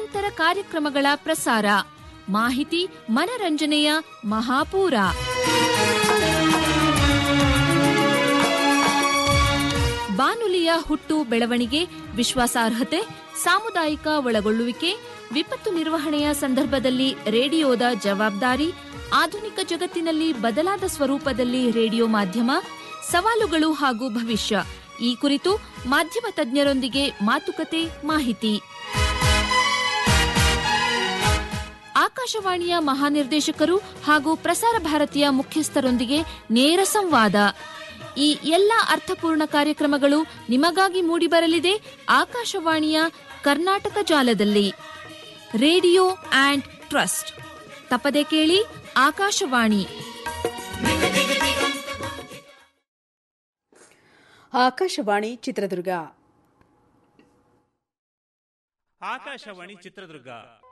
ನಿರಂತರ ಕಾರ್ಯಕ್ರಮಗಳ ಪ್ರಸಾರ ಮಾಹಿತಿ ಮನರಂಜನೆಯ ಮಹಾಪೂರ ಬಾನುಲಿಯ ಹುಟ್ಟು ಬೆಳವಣಿಗೆ ವಿಶ್ವಾಸಾರ್ಹತೆ ಸಾಮುದಾಯಿಕ ಒಳಗೊಳ್ಳುವಿಕೆ ವಿಪತ್ತು ನಿರ್ವಹಣೆಯ ಸಂದರ್ಭದಲ್ಲಿ ರೇಡಿಯೋದ ಜವಾಬ್ದಾರಿ ಆಧುನಿಕ ಜಗತ್ತಿನಲ್ಲಿ ಬದಲಾದ ಸ್ವರೂಪದಲ್ಲಿ ರೇಡಿಯೋ ಮಾಧ್ಯಮ ಸವಾಲುಗಳು ಹಾಗೂ ಭವಿಷ್ಯ ಈ ಕುರಿತು ಮಾಧ್ಯಮ ತಜ್ಞರೊಂದಿಗೆ ಮಾತುಕತೆ ಮಾಹಿತಿ ಆಕಾಶವಾಣಿಯ ಮಹಾನಿರ್ದೇಶಕರು ಹಾಗೂ ಪ್ರಸಾರ ಭಾರತಿಯ ಮುಖ್ಯಸ್ಥರೊಂದಿಗೆ ನೇರ ಸಂವಾದ ಈ ಎಲ್ಲ ಅರ್ಥಪೂರ್ಣ ಕಾರ್ಯಕ್ರಮಗಳು ನಿಮಗಾಗಿ ಮೂಡಿಬರಲಿದೆ ಆಕಾಶವಾಣಿಯ ಕರ್ನಾಟಕ ಜಾಲದಲ್ಲಿ ರೇಡಿಯೋ ಆಂಡ್ ಟ್ರಸ್ಟ್ ತಪ್ಪದೆ ಕೇಳಿ ಆಕಾಶವಾಣಿ ಆಕಾಶವಾಣಿ ಚಿತ್ರದುರ್ಗ ಆಕಾಶವಾಣಿ ಚಿತ್ರದುರ್ಗ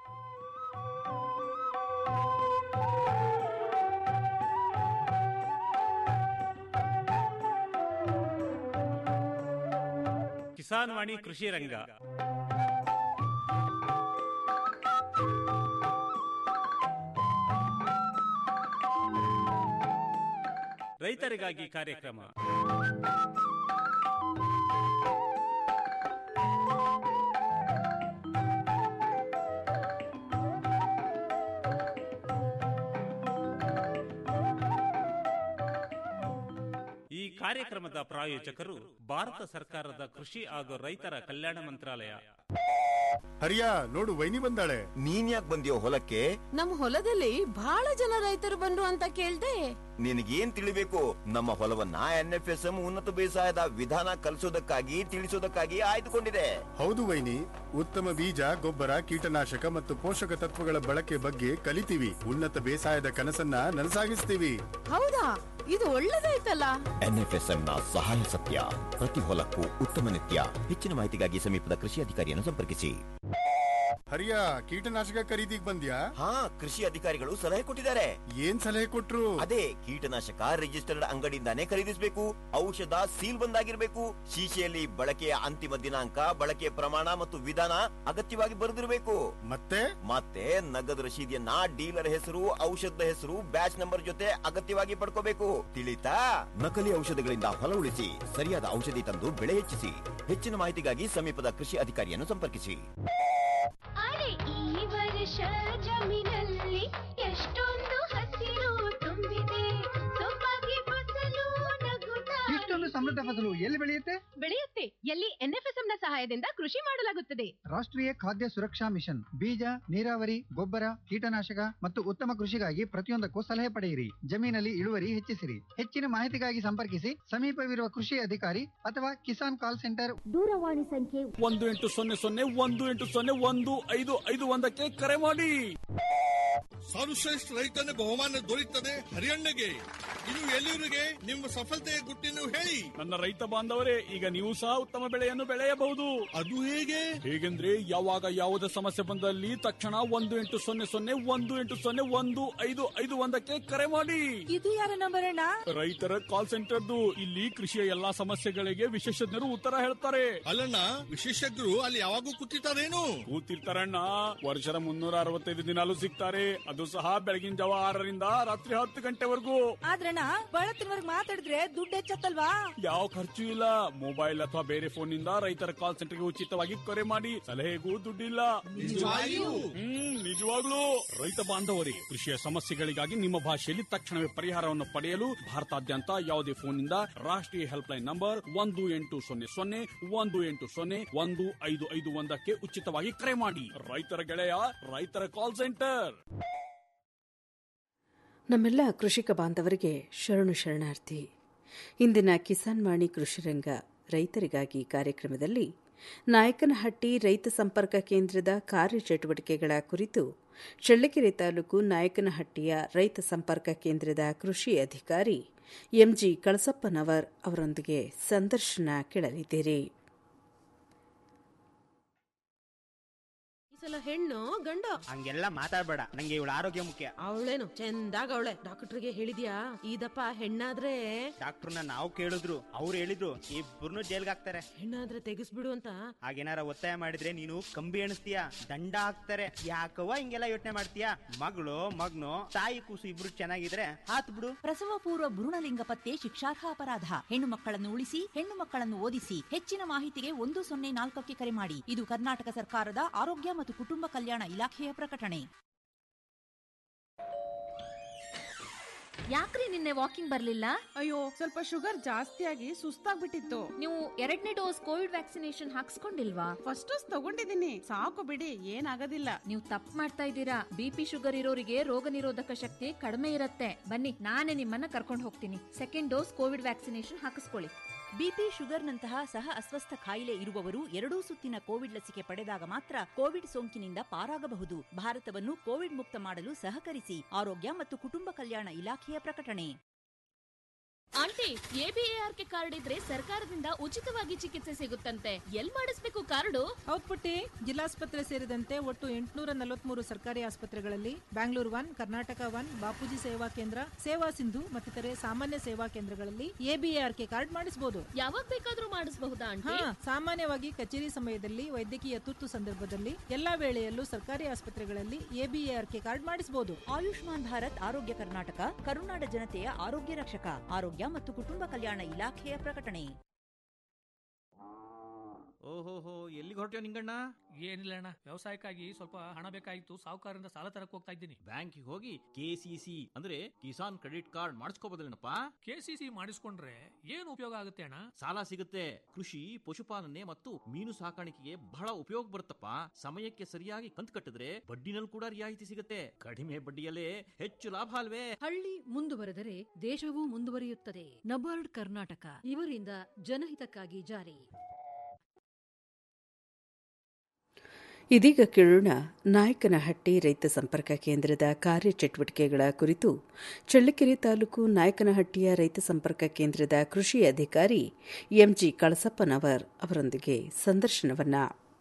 ಕಿಸಾನ್ ವಾಣಿ ಕೃಷಿ ರಂಗ ರೈತರಿಗಾಗಿ ಕಾರ್ಯಕ್ರಮ ಈ ಕಾರ್ಯಕ್ರಮದ ಪ್ರಾಯೋಜಕರು ಭಾರತ ಸರ್ಕಾರದ ಕೃಷಿ ಹಾಗೂ ರೈತರ ಕಲ್ಯಾಣ ಮಂತ್ರಾಲಯ ಹರಿಯಾ ನೋಡು ವೈನಿ ಬಂದಾಳೆ ನೀನ್ ಯಾಕೆ ಬಂದಿಯೋ ಹೊಲಕ್ಕೆ ನಮ್ ಹೊಲದಲ್ಲಿ ಬಹಳ ಜನ ರೈತರು ಬಂದ್ರು ಅಂತ ಕೇಳ್ದೆ ನಿನಗೇನ್ ತಿಳಿಬೇಕು ನಮ್ಮ ಹೊಲವನ್ನ ಎನ್ ಎಫ್ ಎಸ್ ಎಂ ಉನ್ನತ ಬೇಸಾಯದ ವಿಧಾನ ಕಲಿಸೋದಕ್ಕಾಗಿ ತಿಳಿಸೋದಕ್ಕಾಗಿ ಆಯ್ದುಕೊಂಡಿದೆ ಹೌದು ವೈನಿ ಉತ್ತಮ ಬೀಜ ಗೊಬ್ಬರ ಕೀಟನಾಶಕ ಮತ್ತು ಪೋಷಕ ತತ್ವಗಳ ಬಳಕೆ ಬಗ್ಗೆ ಕಲಿತೀವಿ ಉನ್ನತ ಬೇಸಾಯದ ಕನಸನ್ನ ನನಸಾಗಿಸ್ತೀವಿ ಹೌದಾ ಇದು ಒಳ್ಳೇದಾಯ್ತಲ್ಲ ಎನ್ ಎಫ್ ಎಸ್ ಎಂ ನ ಸಹಾಯ ಸತ್ಯ ಪ್ರತಿ ಹೊಲಕ್ಕೂ ಉತ್ತಮ ನಿತ್ಯ ಹೆಚ್ಚಿನ ಮಾಹಿತಿಗಾಗಿ ಸಮೀಪದ ಕೃಷಿ ಅಧಿಕಾರಿಯನ್ನು ಸಂಪರ್ಕಿಸಿ ಹರಿಯಾ ಕೀಟನಾಶಕ ಖರೀದಿಗ್ ಬಂದ್ಯಾ ಹಾ ಕೃಷಿ ಅಧಿಕಾರಿಗಳು ಸಲಹೆ ಕೊಟ್ಟಿದ್ದಾರೆ ಏನ್ ಸಲಹೆ ಕೊಟ್ರು ಅದೇ ಕೀಟನಾಶಕ ರಿಜಿಸ್ಟರ್ಡ್ ಅಂಗಡಿಯಿಂದಾನೇ ಖರೀದಿಸಬೇಕು ಔಷಧ ಸೀಲ್ ಬಂದಾಗಿರ್ಬೇಕು ಶೀಶೆಯಲ್ಲಿ ಬಳಕೆಯ ಅಂತಿಮ ದಿನಾಂಕ ಬಳಕೆಯ ಪ್ರಮಾಣ ಮತ್ತು ವಿಧಾನ ಅಗತ್ಯವಾಗಿ ಬರೆದಿರಬೇಕು ಮತ್ತೆ ಮತ್ತೆ ನಗದು ರಶೀದಿಯನ್ನ ಡೀಲರ್ ಹೆಸರು ಔಷಧದ ಹೆಸರು ಬ್ಯಾಚ್ ನಂಬರ್ ಜೊತೆ ಅಗತ್ಯವಾಗಿ ಪಡ್ಕೋಬೇಕು ತಿಳಿತಾ ನಕಲಿ ಔಷಧಗಳಿಂದ ಹೊಲ ಉಳಿಸಿ ಸರಿಯಾದ ಔಷಧಿ ತಂದು ಬೆಳೆ ಹೆಚ್ಚಿಸಿ ಹೆಚ್ಚಿನ ಮಾಹಿತಿಗಾಗಿ ಸಮೀಪದ ಕೃಷಿ ಅಧಿಕಾರಿಯನ್ನು ಸಂಪರ್ಕಿಸಿ ಅರೆ ಈ ವರ್ಷ ಜಮೀನಲ್ಲಿ ಎಷ್ಟೊಂದು ಹಸಿರು ತುಂಬಿದೆ ಸೊಬಗೆ ಫಸಲು ನಗುತ್ತಾ ಇಷ್ಟೊಂದು ಸಮೃದ್ಧ ಫಸಲು ಎಲ್ಲಿ ಬೆಳೆಯುತ್ತೆ ಬೆಳೆಯುತ್ತೆ ಎಲ್ಲಿ ಎನ್ಎಫ್ಎಸ್ಎಂ ನ ಸಹಾಯದಿಂದ ಕೃಷಿ ಮಾಡಲಾಗುತ್ತದೆ ರಾಷ್ಟ್ರೀಯ ಖಾದ್ಯ ಸುರಕ್ಷಾ ಮಿಷನ್ ಬೀಜ ನೀರಾವರಿ ಗೊಬ್ಬರ ಕೀಟನಾಶಕ ಮತ್ತು ಉತ್ತಮ ಕೃಷಿಗಾಗಿ ಪ್ರತಿಯೊಂದಕ್ಕೂ ಸಲಹೆ ಪಡೆಯಿರಿ ಜಮೀನಲ್ಲಿ ಇಳುವರಿ ಹೆಚ್ಚಿಸಿರಿ ಹೆಚ್ಚಿನ ಮಾಹಿತಿಗಾಗಿ ಸಂಪರ್ಕಿಸಿ ಸಮೀಪವಿರುವ ಕೃಷಿ ಅಧಿಕಾರಿ ಅಥವಾ ಕಿಸಾನ್ ಕಾಲ್ ಸೆಂಟರ್ ದೂರವಾಣಿ ಸಂಖ್ಯೆ ಒಂದು ಎಂಟು ಸೊನ್ನೆ ಸೊನ್ನೆ ಒಂದು ಎಂಟು ಸೊನ್ನೆ ಒಂದು ಐದು ಐದು ಒಂದಕ್ಕೆ ಕರೆ ಮಾಡಿ ಸರ್ವಶ್ರೇಷ್ಠ ರೈತನ ಬಹುಮಾನ ದೊರೆಯುತ್ತದೆ ಹರಿಯಣ್ಣಗೆ ಇದು ಎಲ್ಲಿವರೆಗೆ ನಿಮ್ಮ ಸಫಲತೆಯ ಗುಟ್ಟಿನ ಹೇಳಿ ನನ್ನ ರೈತ ಬಾಂಧವರೇ ಈಗ ನೀವು ಸಹ ಉತ್ತಮ ಬೆಳೆಯನ್ನು ಬೆಳೆಯಬಹುದು ಅದು ಹೇಗೆ ಹೇಗೆಂದ್ರೆ ಯಾವಾಗ ಯಾವುದೇ ಸಮಸ್ಯೆ ಬಂದಲ್ಲಿ ತಕ್ಷಣ ಒಂದು ಎಂಟು ಸೊನ್ನೆ ಸೊನ್ನೆ ಒಂದು ಎಂಟು ಸೊನ್ನೆ ಒಂದು ಐದು ಐದು ಒಂದಕ್ಕೆ ಕರೆ ಮಾಡಿ ಇದು ಯಾರ ನಂಬರ್ ಅಣ್ಣ ರೈತರ ಕಾಲ್ ಸೆಂಟರ್ದು ಇಲ್ಲಿ ಕೃಷಿಯ ಎಲ್ಲಾ ಸಮಸ್ಯೆಗಳಿಗೆ ವಿಶೇಷಜ್ಞರು ಉತ್ತರ ಹೇಳ್ತಾರೆ ಅಲ್ಲಣ್ಣ ವಿಶೇಷಜ್ಞರು ಅಲ್ಲಿ ಯಾವಾಗೂ ಕೂತಿರ್ತಾರೇನು ಕೂತಿರ್ತಾರಣ್ಣ ವರ್ಷದ ಮುನ್ನೂರ ಅರವತ್ತೈದು ದಿನಾಲು ಸಿಗ್ತಾರೆ ಅದು ಸಹ ಬೆಳಗಿನ ಜಾವ ಆರರಿಂದ ರಾತ್ರಿ ಹತ್ತು ಗಂಟೆವರೆಗೂ ಆದ್ರಣ್ಣ ಬಳತ್ತಿನವರ್ಗ್ ಮಾತಾಡಿದ್ರೆ ದುಡ್ಡು ಹೆಚ್ಚತ್ತಲ್ವಾ ಯಾವ ಖರ್ಚು ಇಲ್ಲ ಮೊಬೈಲ್ ಅಥವಾ ಬೇರೆ ಫೋನ್ ನಿಂದ ರೈತರ ಕಾಲ್ ಸೆಂಟರ್ಗೆ ಉಚಿತವಾಗಿ ಕರೆ ಮಾಡಿ ಸಲಹೆಗೂ ದುಡ್ಡಿಲ್ಲ ಹ್ಮ್ ನಿಜವಾಗ್ಲೂ ರೈತ ಬಾಂಧವರೇ ಕೃಷಿಯ ಸಮಸ್ಯೆಗಳಿಗಾಗಿ ನಿಮ್ಮ ಭಾಷೆಯಲ್ಲಿ ತಕ್ಷಣವೇ ಪರಿಹಾರವನ್ನು ಪಡೆಯಲು ಭಾರತಾದ್ಯಂತ ಯಾವುದೇ ಫೋನ್ ನಿಂದ ರಾಷ್ಟ್ರೀಯ ಹೆಲ್ಪ್ ಲೈನ್ ನಂಬರ್ ಒಂದು ಎಂಟು ಸೊನ್ನೆ ಸೊನ್ನೆ ಒಂದು ಎಂಟು ಸೊನ್ನೆ ಒಂದು ಐದು ಐದು ಒಂದಕ್ಕೆ ಉಚಿತವಾಗಿ ಕರೆ ಮಾಡಿ ರೈತರ ಗೆಳೆಯ ರೈತರ ಕಾಲ್ ಸೆಂಟರ್ ನಮ್ಮೆಲ್ಲ ಕೃಷಿಕ ಬಾಂಧವರಿಗೆ ಶರಣು ಶರಣಾರ್ಥಿ ಇಂದಿನ ಕಿಸಾನ್ ವಾಣಿ ಕೃಷಿರಂಗ ರೈತರಿಗಾಗಿ ಕಾರ್ಯಕ್ರಮದಲ್ಲಿ ನಾಯಕನಹಟ್ಟಿ ರೈತ ಸಂಪರ್ಕ ಕೇಂದ್ರದ ಕಾರ್ಯಚಟುವಟಿಕೆಗಳ ಕುರಿತು ಚಳ್ಳಕೆರೆ ತಾಲೂಕು ನಾಯಕನಹಟ್ಟಿಯ ರೈತ ಸಂಪರ್ಕ ಕೇಂದ್ರದ ಕೃಷಿ ಅಧಿಕಾರಿ ಎಂಜಿ ಕಳಸಪ್ಪನವರ್ ಅವರೊಂದಿಗೆ ಸಂದರ್ಶನ ಕೇಳಲಿದ್ದೀರಿ ಸಲ ಹೆಣ್ಣು ಗಂಡು ಹಂಗೆಲ್ಲ ಮಾತಾಡ್ಬೇಡ ನಂಗೆ ಇವಳ ಆರೋಗ್ಯ ಮುಖ್ಯ ಅವಳೇನು ಚಂದಾಗ ಅವಳೆ ಡಾಕ್ಟರ್ಗೆ ಹೇಳಿದ್ಯಾ ಇದಪ್ಪ ಹೆಣ್ಣಾದ್ರೆ ಡಾಕ್ಟರ್ನ ನಾವು ಕೇಳಿದ್ರು ಅವ್ರು ಹೇಳಿದ್ರು ಇಬ್ಬರನ್ನು ಜೈಲ್ಗೆ ಹಾಕ್ತಾರೆ ಹೆಣ್ಣಾದ್ರೆ ತೆಗಿಸ್ಬಿಡು ಅಂತ ಹಾಗೇನಾರ ಒತ್ತಾಯ ಮಾಡಿದ್ರೆ ನೀನು ಕಂಬಿ ಎಣಿಸ್ತೀಯ ದಂಡ ಹಾಕ್ತಾರೆ ಯಾಕವ್ವ ಹಿಂಗೆಲ್ಲ ಯೋಚನೆ ಮಾಡ್ತೀಯ ಮಗಳು ಮಗ್ನು ತಾಯಿ ಕೂಸು ಇಬ್ರು ಚೆನ್ನಾಗಿದ್ರೆ ಹಾತ್ ಬಿಡು ಪ್ರಸವ ಪೂರ್ವ ಭ್ರೂಣಲಿಂಗ ಪತ್ತೆ ಶಿಕ್ಷಾರ್ಹ ಅಪರಾಧ ಹೆಣ್ಣು ಮಕ್ಕಳನ್ನು ಉಳಿಸಿ ಹೆಣ್ಣು ಮಕ್ಕಳನ್ನು ಓದಿಸಿ ಹೆಚ್ಚಿನ ಮಾಹಿತಿಗೆ ಒಂದು ಸೊನ್ನೆ ನಾಲ್ಕಕ್ಕೆ ಕರೆ ಮಾಡಿ ಇದು ಕರ್ನಾಟಕ ಸರ್ಕಾರದ ಆರೋಗ್ಯ ಮತ್ತು ಕುಟುಂಬ ಕಲ್ಯಾಣ ಇಲಾಖೆಯ ಪ್ರಕಟಣೆ ಯಾಕ್ರಿ ನಿನ್ನೆ ವಾಕಿಂಗ್ ಬರ್ಲಿಲ್ಲ ಅಯ್ಯೋ ಸ್ವಲ್ಪ ಶುಗರ್ ಜಾಸ್ತಿ ಆಗಿ ಸುಸ್ತಾಗ್ಬಿಟ್ಟಿತ್ತು ನೀವು ಎರಡನೇ ಡೋಸ್ ಕೋವಿಡ್ ವ್ಯಾಕ್ಸಿನೇಷನ್ ಹಾಕ್ಸ್ಕೊಂಡಿಲ್ವಾ ಫಸ್ಟ್ ಡೋಸ್ ತಗೊಂಡಿದ್ದೀನಿ ಸಾಕು ಬಿಡಿ ಏನಾಗೋದಿಲ್ಲ ನೀವು ತಪ್ಪು ಮಾಡ್ತಾ ಇದ್ದೀರಾ ಬಿಪಿ ಶುಗರ್ ಇರೋರಿಗೆ ರೋಗ ನಿರೋಧಕ ಶಕ್ತಿ ಕಡಿಮೆ ಇರುತ್ತೆ ಬನ್ನಿ ನಾನೇ ನಿಮ್ಮನ್ನ ಕರ್ಕೊಂಡು ಹೋಗ್ತೀನಿ ಸೆಕೆಂಡ್ ಡೋಸ್ ಕೋವಿಡ್ ವ್ಯಾಕ್ಸಿನೇಷನ್ ಹಾಕಿಸ್ಕೊಳ್ಳಿ ಬಿಪಿ ಶುಗರ್ನಂತಹ ಸಹ ಅಸ್ವಸ್ಥ ಕಾಯಿಲೆ ಇರುವವರು ಎರಡೂ ಸುತ್ತಿನ ಕೋವಿಡ್ ಲಸಿಕೆ ಪಡೆದಾಗ ಮಾತ್ರ ಕೋವಿಡ್ ಸೋಂಕಿನಿಂದ ಪಾರಾಗಬಹುದು ಭಾರತವನ್ನು ಕೋವಿಡ್ ಮುಕ್ತ ಮಾಡಲು ಸಹಕರಿಸಿ ಆರೋಗ್ಯ ಮತ್ತು ಕುಟುಂಬ ಕಲ್ಯಾಣ ಇಲಾಖೆಯ ಪ್ರಕಟಣೆ ಆಂಟಿ ಎಬಿಎಆರ್ಕೆ ಕಾರ್ಡ್ ಇದ್ರೆ ಸರ್ಕಾರದಿಂದ ಉಚಿತವಾಗಿ ಚಿಕಿತ್ಸೆ ಸಿಗುತ್ತಂತೆ ಎಲ್ ಮಾಡಿಸ್ಬೇಕು ಕಾರ್ಡು ಹೌದ್ ಪುಟ್ಟಿ ಜಿಲ್ಲಾಸ್ಪತ್ರೆ ಸೇರಿದಂತೆ ಒಟ್ಟು ಎಂಟುನೂರ ನಲವತ್ಮೂರು ಸರ್ಕಾರಿ ಆಸ್ಪತ್ರೆಗಳಲ್ಲಿ ಬ್ಯಾಂಗ್ಳೂರ್ ಒನ್ ಕರ್ನಾಟಕ ಒನ್ ಬಾಪೂಜಿ ಸೇವಾ ಕೇಂದ್ರ ಸೇವಾ ಸಿಂಧು ಮತ್ತಿತರೆ ಸಾಮಾನ್ಯ ಸೇವಾ ಕೇಂದ್ರಗಳಲ್ಲಿ ಎಬಿಎಆರ್ಕೆ ಕಾರ್ಡ್ ಮಾಡಿಸಬಹುದು ಯಾವಾಗ ಬೇಕಾದ್ರೂ ಮಾಡಿಸಬಹುದಾ ಹಾ ಆಂಟಿ ಸಾಮಾನ್ಯವಾಗಿ ಕಚೇರಿ ಸಮಯದಲ್ಲಿ ವೈದ್ಯಕೀಯ ತುರ್ತು ಸಂದರ್ಭದಲ್ಲಿ ಎಲ್ಲಾ ವೇಳೆಯಲ್ಲೂ ಸರ್ಕಾರಿ ಆಸ್ಪತ್ರೆಗಳಲ್ಲಿ ಎಬಿಎಆರ್ಕೆ ಕಾರ್ಡ್ ಮಾಡಿಸಬಹುದು ಆಯುಷ್ಮಾನ್ ಭಾರತ್ ಆರೋಗ್ಯ ಕರ್ನಾಟಕ ಕರುನಾಡ ಜನತೆಯ ಆರೋಗ್ಯ ರಕ್ಷಕ ಆರೋಗ್ಯ ಮತ್ತು ಕುಟುಂಬ ಕಲ್ಯಾಣ ಇಲಾಖೆಯ ಪ್ರಕಟಣೆ ಓಹೋಹೋ ಎಲ್ಲಿಗೆ ಹೊರಟ್ಯೋ ನಿಂಗಣ್ಣ ಏನಿಲ್ಲ ಅಣ್ಣ ವ್ಯವಸಾಯಕ್ಕಾಗಿ ಸ್ವಲ್ಪ ಹಣ ಬೇಕಾಗಿತ್ತು ಸಾಹುಕಾರರಿಂದ ಸಾಲ ತರಕ್ ಹೋಗ್ತಾ ಇದ್ದೀನಿ ಬ್ಯಾಂಕಿಗೆ ಹೋಗಿ ಕೆಸಿಸಿ ಅಂದ್ರೆ ಕಿಸಾನ್ ಕ್ರೆಡಿಟ್ ಕಾರ್ಡ್ ಮಾಡಿಸ್ಕೋಬೋದಲ್ಲೇನಪ್ಪ ಕೆಸಿಸಿ ಮಾಡಿಸ್ಕೊಂಡ್ರೆ ಏನು ಉಪಯೋಗ ಆಗುತ್ತೆ ಅಣ್ಣ ಸಾಲ ಸಿಗುತ್ತೆ ಕೃಷಿ ಪಶುಪಾಲನೆ ಮತ್ತು ಮೀನು ಸಾಕಾಣಿಕೆಗೆ ಬಹಳ ಉಪಯೋಗ ಬರುತ್ತಪ್ಪ ಸಮಯಕ್ಕೆ ಸರಿಯಾಗಿ ಕಂತು ಕಟ್ಟಿದ್ರೆ ಬಡ್ಡಿನಲ್ಲಿ ಕೂಡ ರಿಯಾಯಿತಿ ಸಿಗುತ್ತೆ ಕಡಿಮೆ ಬಡ್ಡಿಯಲ್ಲೇ ಹೆಚ್ಚು ಲಾಭ ಅಲ್ವೇ ಹಳ್ಳಿ ಮುಂದುವರೆದರೆ ದೇಶವೂ ಮುಂದುವರಿಯುತ್ತದೆ ನಬಾರ್ಡ್ ಕರ್ನಾಟಕ ಇವರಿಂದ ಜನಹಿತಕ್ಕಾಗಿ ಜಾರಿ ಇದೀಗ ಕೇಳೋಣ ನಾಯಕನಹಟ್ಟಿ ರೈತ ಸಂಪರ್ಕ ಕೇಂದ್ರದ ಕಾರ್ಯಚಟುವಟಿಕೆಗಳ ಕುರಿತು ಚಳ್ಳಕೆರೆ ತಾಲೂಕು ನಾಯಕನಹಟ್ಟಿಯ ರೈತ ಸಂಪರ್ಕ ಕೇಂದ್ರದ ಕೃಷಿ ಅಧಿಕಾರಿ ಎಂಜಿ ಕಳಸಪ್ಪನವರ್ ಅವರೊಂದಿಗೆ ಸಂದರ್ಶನವನ್ನ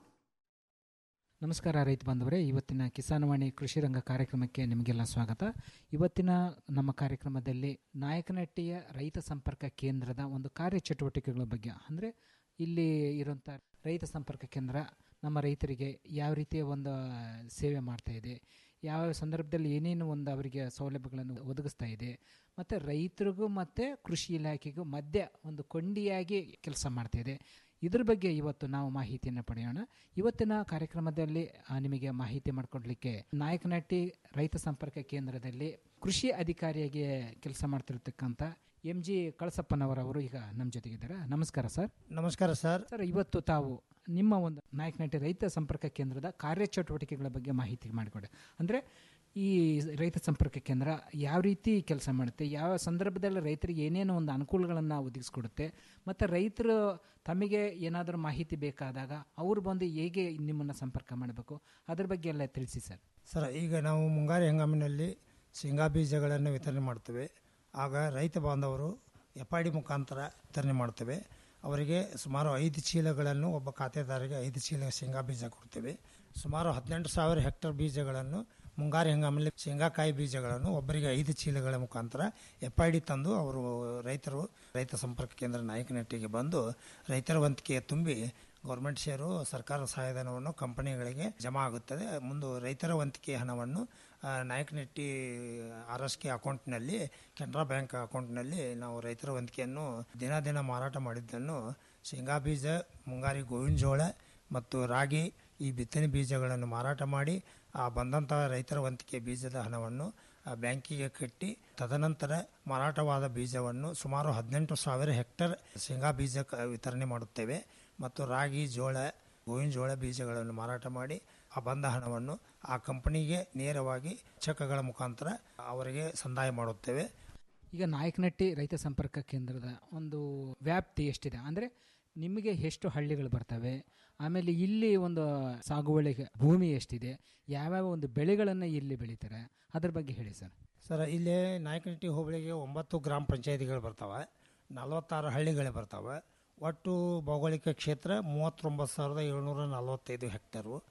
ನಮಸ್ಕಾರ ರೈತ ಬಾಂಧವರೇ ಇವತ್ತಿನ ಕಿಸಾನವಾಣಿ ಕೃಷಿ ರಂಗ ಕಾರ್ಯಕ್ರಮಕ್ಕೆ ನಿಮಗೆಲ್ಲ ಸ್ವಾಗತ ಇವತ್ತಿನ ನಮ್ಮ ಕಾರ್ಯಕ್ರಮದಲ್ಲಿ ನಾಯಕನಹಟ್ಟಿಯ ರೈತ ಸಂಪರ್ಕ ಕೇಂದ್ರದ ಒಂದು ಕಾರ್ಯಚಟುವಟಿಕೆಗಳ ಬಗ್ಗೆ ಅಂದರೆ ಇಲ್ಲಿ ಇರುವಂಥ ರೈತ ಸಂಪರ್ಕ ಕೇಂದ್ರ ನಮ್ಮ ರೈತರಿಗೆ ಯಾವ ರೀತಿಯ ಒಂದು ಸೇವೆ ಮಾಡ್ತಾ ಇದೆ ಯಾವ ಸಂದರ್ಭದಲ್ಲಿ ಏನೇನು ಒಂದು ಅವರಿಗೆ ಸೌಲಭ್ಯಗಳನ್ನು ಒದಗಿಸ್ತಾ ಇದೆ ಮತ್ತು ರೈತರಿಗೂ ಮತ್ತು ಕೃಷಿ ಇಲಾಖೆಗೂ ಮಧ್ಯ ಒಂದು ಕೊಂಡಿಯಾಗಿ ಕೆಲಸ ಮಾಡ್ತಾ ಇದೆ ಇದ್ರ ಬಗ್ಗೆ ಇವತ್ತು ನಾವು ಮಾಹಿತಿಯನ್ನು ಪಡೆಯೋಣ ಇವತ್ತಿನ ಕಾರ್ಯಕ್ರಮದಲ್ಲಿ ಆ, ನಿಮಗೆ ಮಾಹಿತಿ ಮಾಡಿಕೊಡ್ಲಿಕ್ಕೆ ನಾಯಕನಹಟ್ಟಿ ರೈತ ಸಂಪರ್ಕ ಕೇಂದ್ರದಲ್ಲಿ ಕೃಷಿ ಅಧಿಕಾರಿಯಾಗಿ ಕೆಲಸ ಮಾಡ್ತಿರ್ತಕ್ಕಂಥ ಎಂ ಜಿ ಕಳಸಪ್ಪನವರವರು ಈಗ ನಮ್ಮ ಜೊತೆಗಿದ್ದಾರೆ ನಮಸ್ಕಾರ ಸರ್ ನಮಸ್ಕಾರ ಸರ್ ಸರ್ ಇವತ್ತು ತಾವು ನಿಮ್ಮ ಒಂದು ನಾಯಕನಹಟ್ಟಿ ರೈತ ಸಂಪರ್ಕ ಕೇಂದ್ರದ ಕಾರ್ಯಚಟುವಟಿಕೆಗಳ ಬಗ್ಗೆ ಮಾಹಿತಿ ಮಾಡಿಕೊಡಿ ಅಂದರೆ ಈ ರೈತ ಸಂಪರ್ಕ ಕೇಂದ್ರ ಯಾವ ರೀತಿ ಕೆಲಸ ಮಾಡುತ್ತೆ ಯಾವ ಸಂದರ್ಭದಲ್ಲಿ ರೈತರಿಗೆ ಏನೇನು ಒಂದು ಅನುಕೂಲಗಳನ್ನು ಒದಗಿಸ್ಕೊಡುತ್ತೆ ಮತ್ತು ರೈತರು ತಮಗೆ ಏನಾದರೂ ಮಾಹಿತಿ ಬೇಕಾದಾಗ ಅವರು ಬಂದು ಹೇಗೆ ನಿಮ್ಮನ್ನು ಸಂಪರ್ಕ ಮಾಡಬೇಕು ಅದ್ರ ಬಗ್ಗೆ ಎಲ್ಲ ತಿಳಿಸಿ ಸರ್ ಸರ್ ಈಗ ನಾವು ಮುಂಗಾರು ಹಂಗಾಮಿನಲ್ಲಿ ಶೇಂಗಾ ಬೀಜಗಳನ್ನು ವಿತರಣೆ ಮಾಡ್ತೇವೆ ಆಗ ರೈತ ಬಾಂಧವರು ಎಫ್ ಐ ಡಿ ಮುಖಾಂತರ ವಿತರಣೆ ಮಾಡ್ತೇವೆ ಅವರಿಗೆ ಸುಮಾರು ಐದು ಚೀಲಗಳನ್ನು ಒಬ್ಬ ಖಾತೆದಾರರಿಗೆ ಐದು ಚೀಲ ಶೇಂಗಾ ಬೀಜ ಕೊಡ್ತೇವೆ ಸುಮಾರು ಹದಿನೆಂಟು ಸಾವಿರ ಹೆಕ್ಟರ್ ಬೀಜಗಳನ್ನು ಮುಂಗಾರು ಹಂಗಾಮಲ್ಲಿ ಶೇಂಗಾಕಾಯಿ ಬೀಜಗಳನ್ನು ಒಬ್ಬರಿಗೆ ಐದು ಚೀಲಗಳ ಮುಖಾಂತರ ಎಫ್ ಐ ಡಿ ತಂದು ಅವರು ರೈತರು ರೈತ ಸಂಪರ್ಕ ಕೇಂದ್ರ ನಾಯಕನಹಟ್ಟಿಗೆ ಬಂದು ರೈತರ ವಂತಿಕೆ ತುಂಬಿ ಗೌರ್ಮೆಂಟ್ ಶೇರು ಸರ್ಕಾರ ಸಹಾಯಧನವನ್ನು ಕಂಪನಿಗಳಿಗೆ ಜಮಾ ಆಗುತ್ತದೆ ಮುಂದೆ ರೈತರ ವಂತಿಕೆ ಹಣವನ್ನು ಆ, ನಾಯಕನಹಟ್ಟಿ ಆರ್ ಎಸ್ ಕೆ ಅಕೌಂಟ್ನಲ್ಲಿ ಕೆನರಾ ಬ್ಯಾಂಕ್ ಅಕೌಂಟ್ನಲ್ಲಿ ನಾವು ರೈತರ ವಂತಿಕೆಯನ್ನು ದಿನ ದಿನ ಮಾರಾಟ ಮಾಡಿದ್ದನ್ನು ಶೇಂಗಾ ಬೀಜ ಮುಂಗಾರಿ ಗೋವಿನ ಜೋಳ ಮತ್ತು ರಾಗಿ ಈ ಬಿತ್ತನೆ ಬೀಜಗಳನ್ನು ಮಾರಾಟ ಮಾಡಿ ಆ ಬಂದಂತಹ ರೈತರ ವಂತಿಕೆ ಬೀಜದ ಹಣವನ್ನು ಆ ಬ್ಯಾಂಕಿಗೆ ಕಟ್ಟಿ ತದನಂತರ ಮಾರಾಟವಾದ ಬೀಜವನ್ನು ಸುಮಾರು ಹದಿನೆಂಟು ಸಾವಿರ ಹೆಕ್ಟರ್ ಶೇಂಗಾ ಬೀಜ ಕ- ವಿತರಣೆ ಮಾಡುತ್ತೇವೆ ಮತ್ತು ರಾಗಿ ಜೋಳ ಗೋವಿನ ಜೋಳ ಬೀಜಗಳನ್ನು ಮಾರಾಟ ಮಾಡಿ ಆ ಬಂದ ಹಣವನ್ನು ಆ ಕಂಪನಿಗೆ ನೇರವಾಗಿ ಚೆಕ್ಗಳ ಮುಖಾಂತರ ಅವರಿಗೆ ಸಂದಾಯ ಮಾಡುತ್ತೇವೆ ಈಗ ನಾಯಕನಹಟ್ಟಿ ರೈತ ಸಂಪರ್ಕ ಕೇಂದ್ರದ ಒಂದು ವ್ಯಾಪ್ತಿ ಎಷ್ಟಿದೆ ಅಂದರೆ ನಿಮಗೆ ಎಷ್ಟು ಹಳ್ಳಿಗಳು ಬರ್ತವೆ ಆಮೇಲೆ ಇಲ್ಲಿ ಒಂದು ಸಾಗುವಳಿಗೆ ಭೂಮಿ ಎಷ್ಟಿದೆ ಯಾವ್ಯಾವ ಒಂದು ಬೆಳೆಗಳನ್ನು ಇಲ್ಲಿ ಬೆಳೀತಾರೆ ಅದ್ರ ಬಗ್ಗೆ ಹೇಳಿ ಸರ್ ಸರ್ ಇಲ್ಲಿ ನಾಯಕನಹಟ್ಟಿ ಹೋಬಳಿಗೆ ಒಂಬತ್ತು ಗ್ರಾಮ ಪಂಚಾಯತಿಗಳು ಬರ್ತಾವೆ ನಲವತ್ತಾರು ಹಳ್ಳಿಗಳು ಬರ್ತಾವೆ ಒಟ್ಟು ಭೌಗೋಳಿಕ ಕ್ಷೇತ್ರ ಮೂವತ್ತೊಂಬತ್ತು ಸಾವಿರದ ಏಳ್ನೂರ ನಲವತ್ತೈದು ಹೆಕ್ಟರು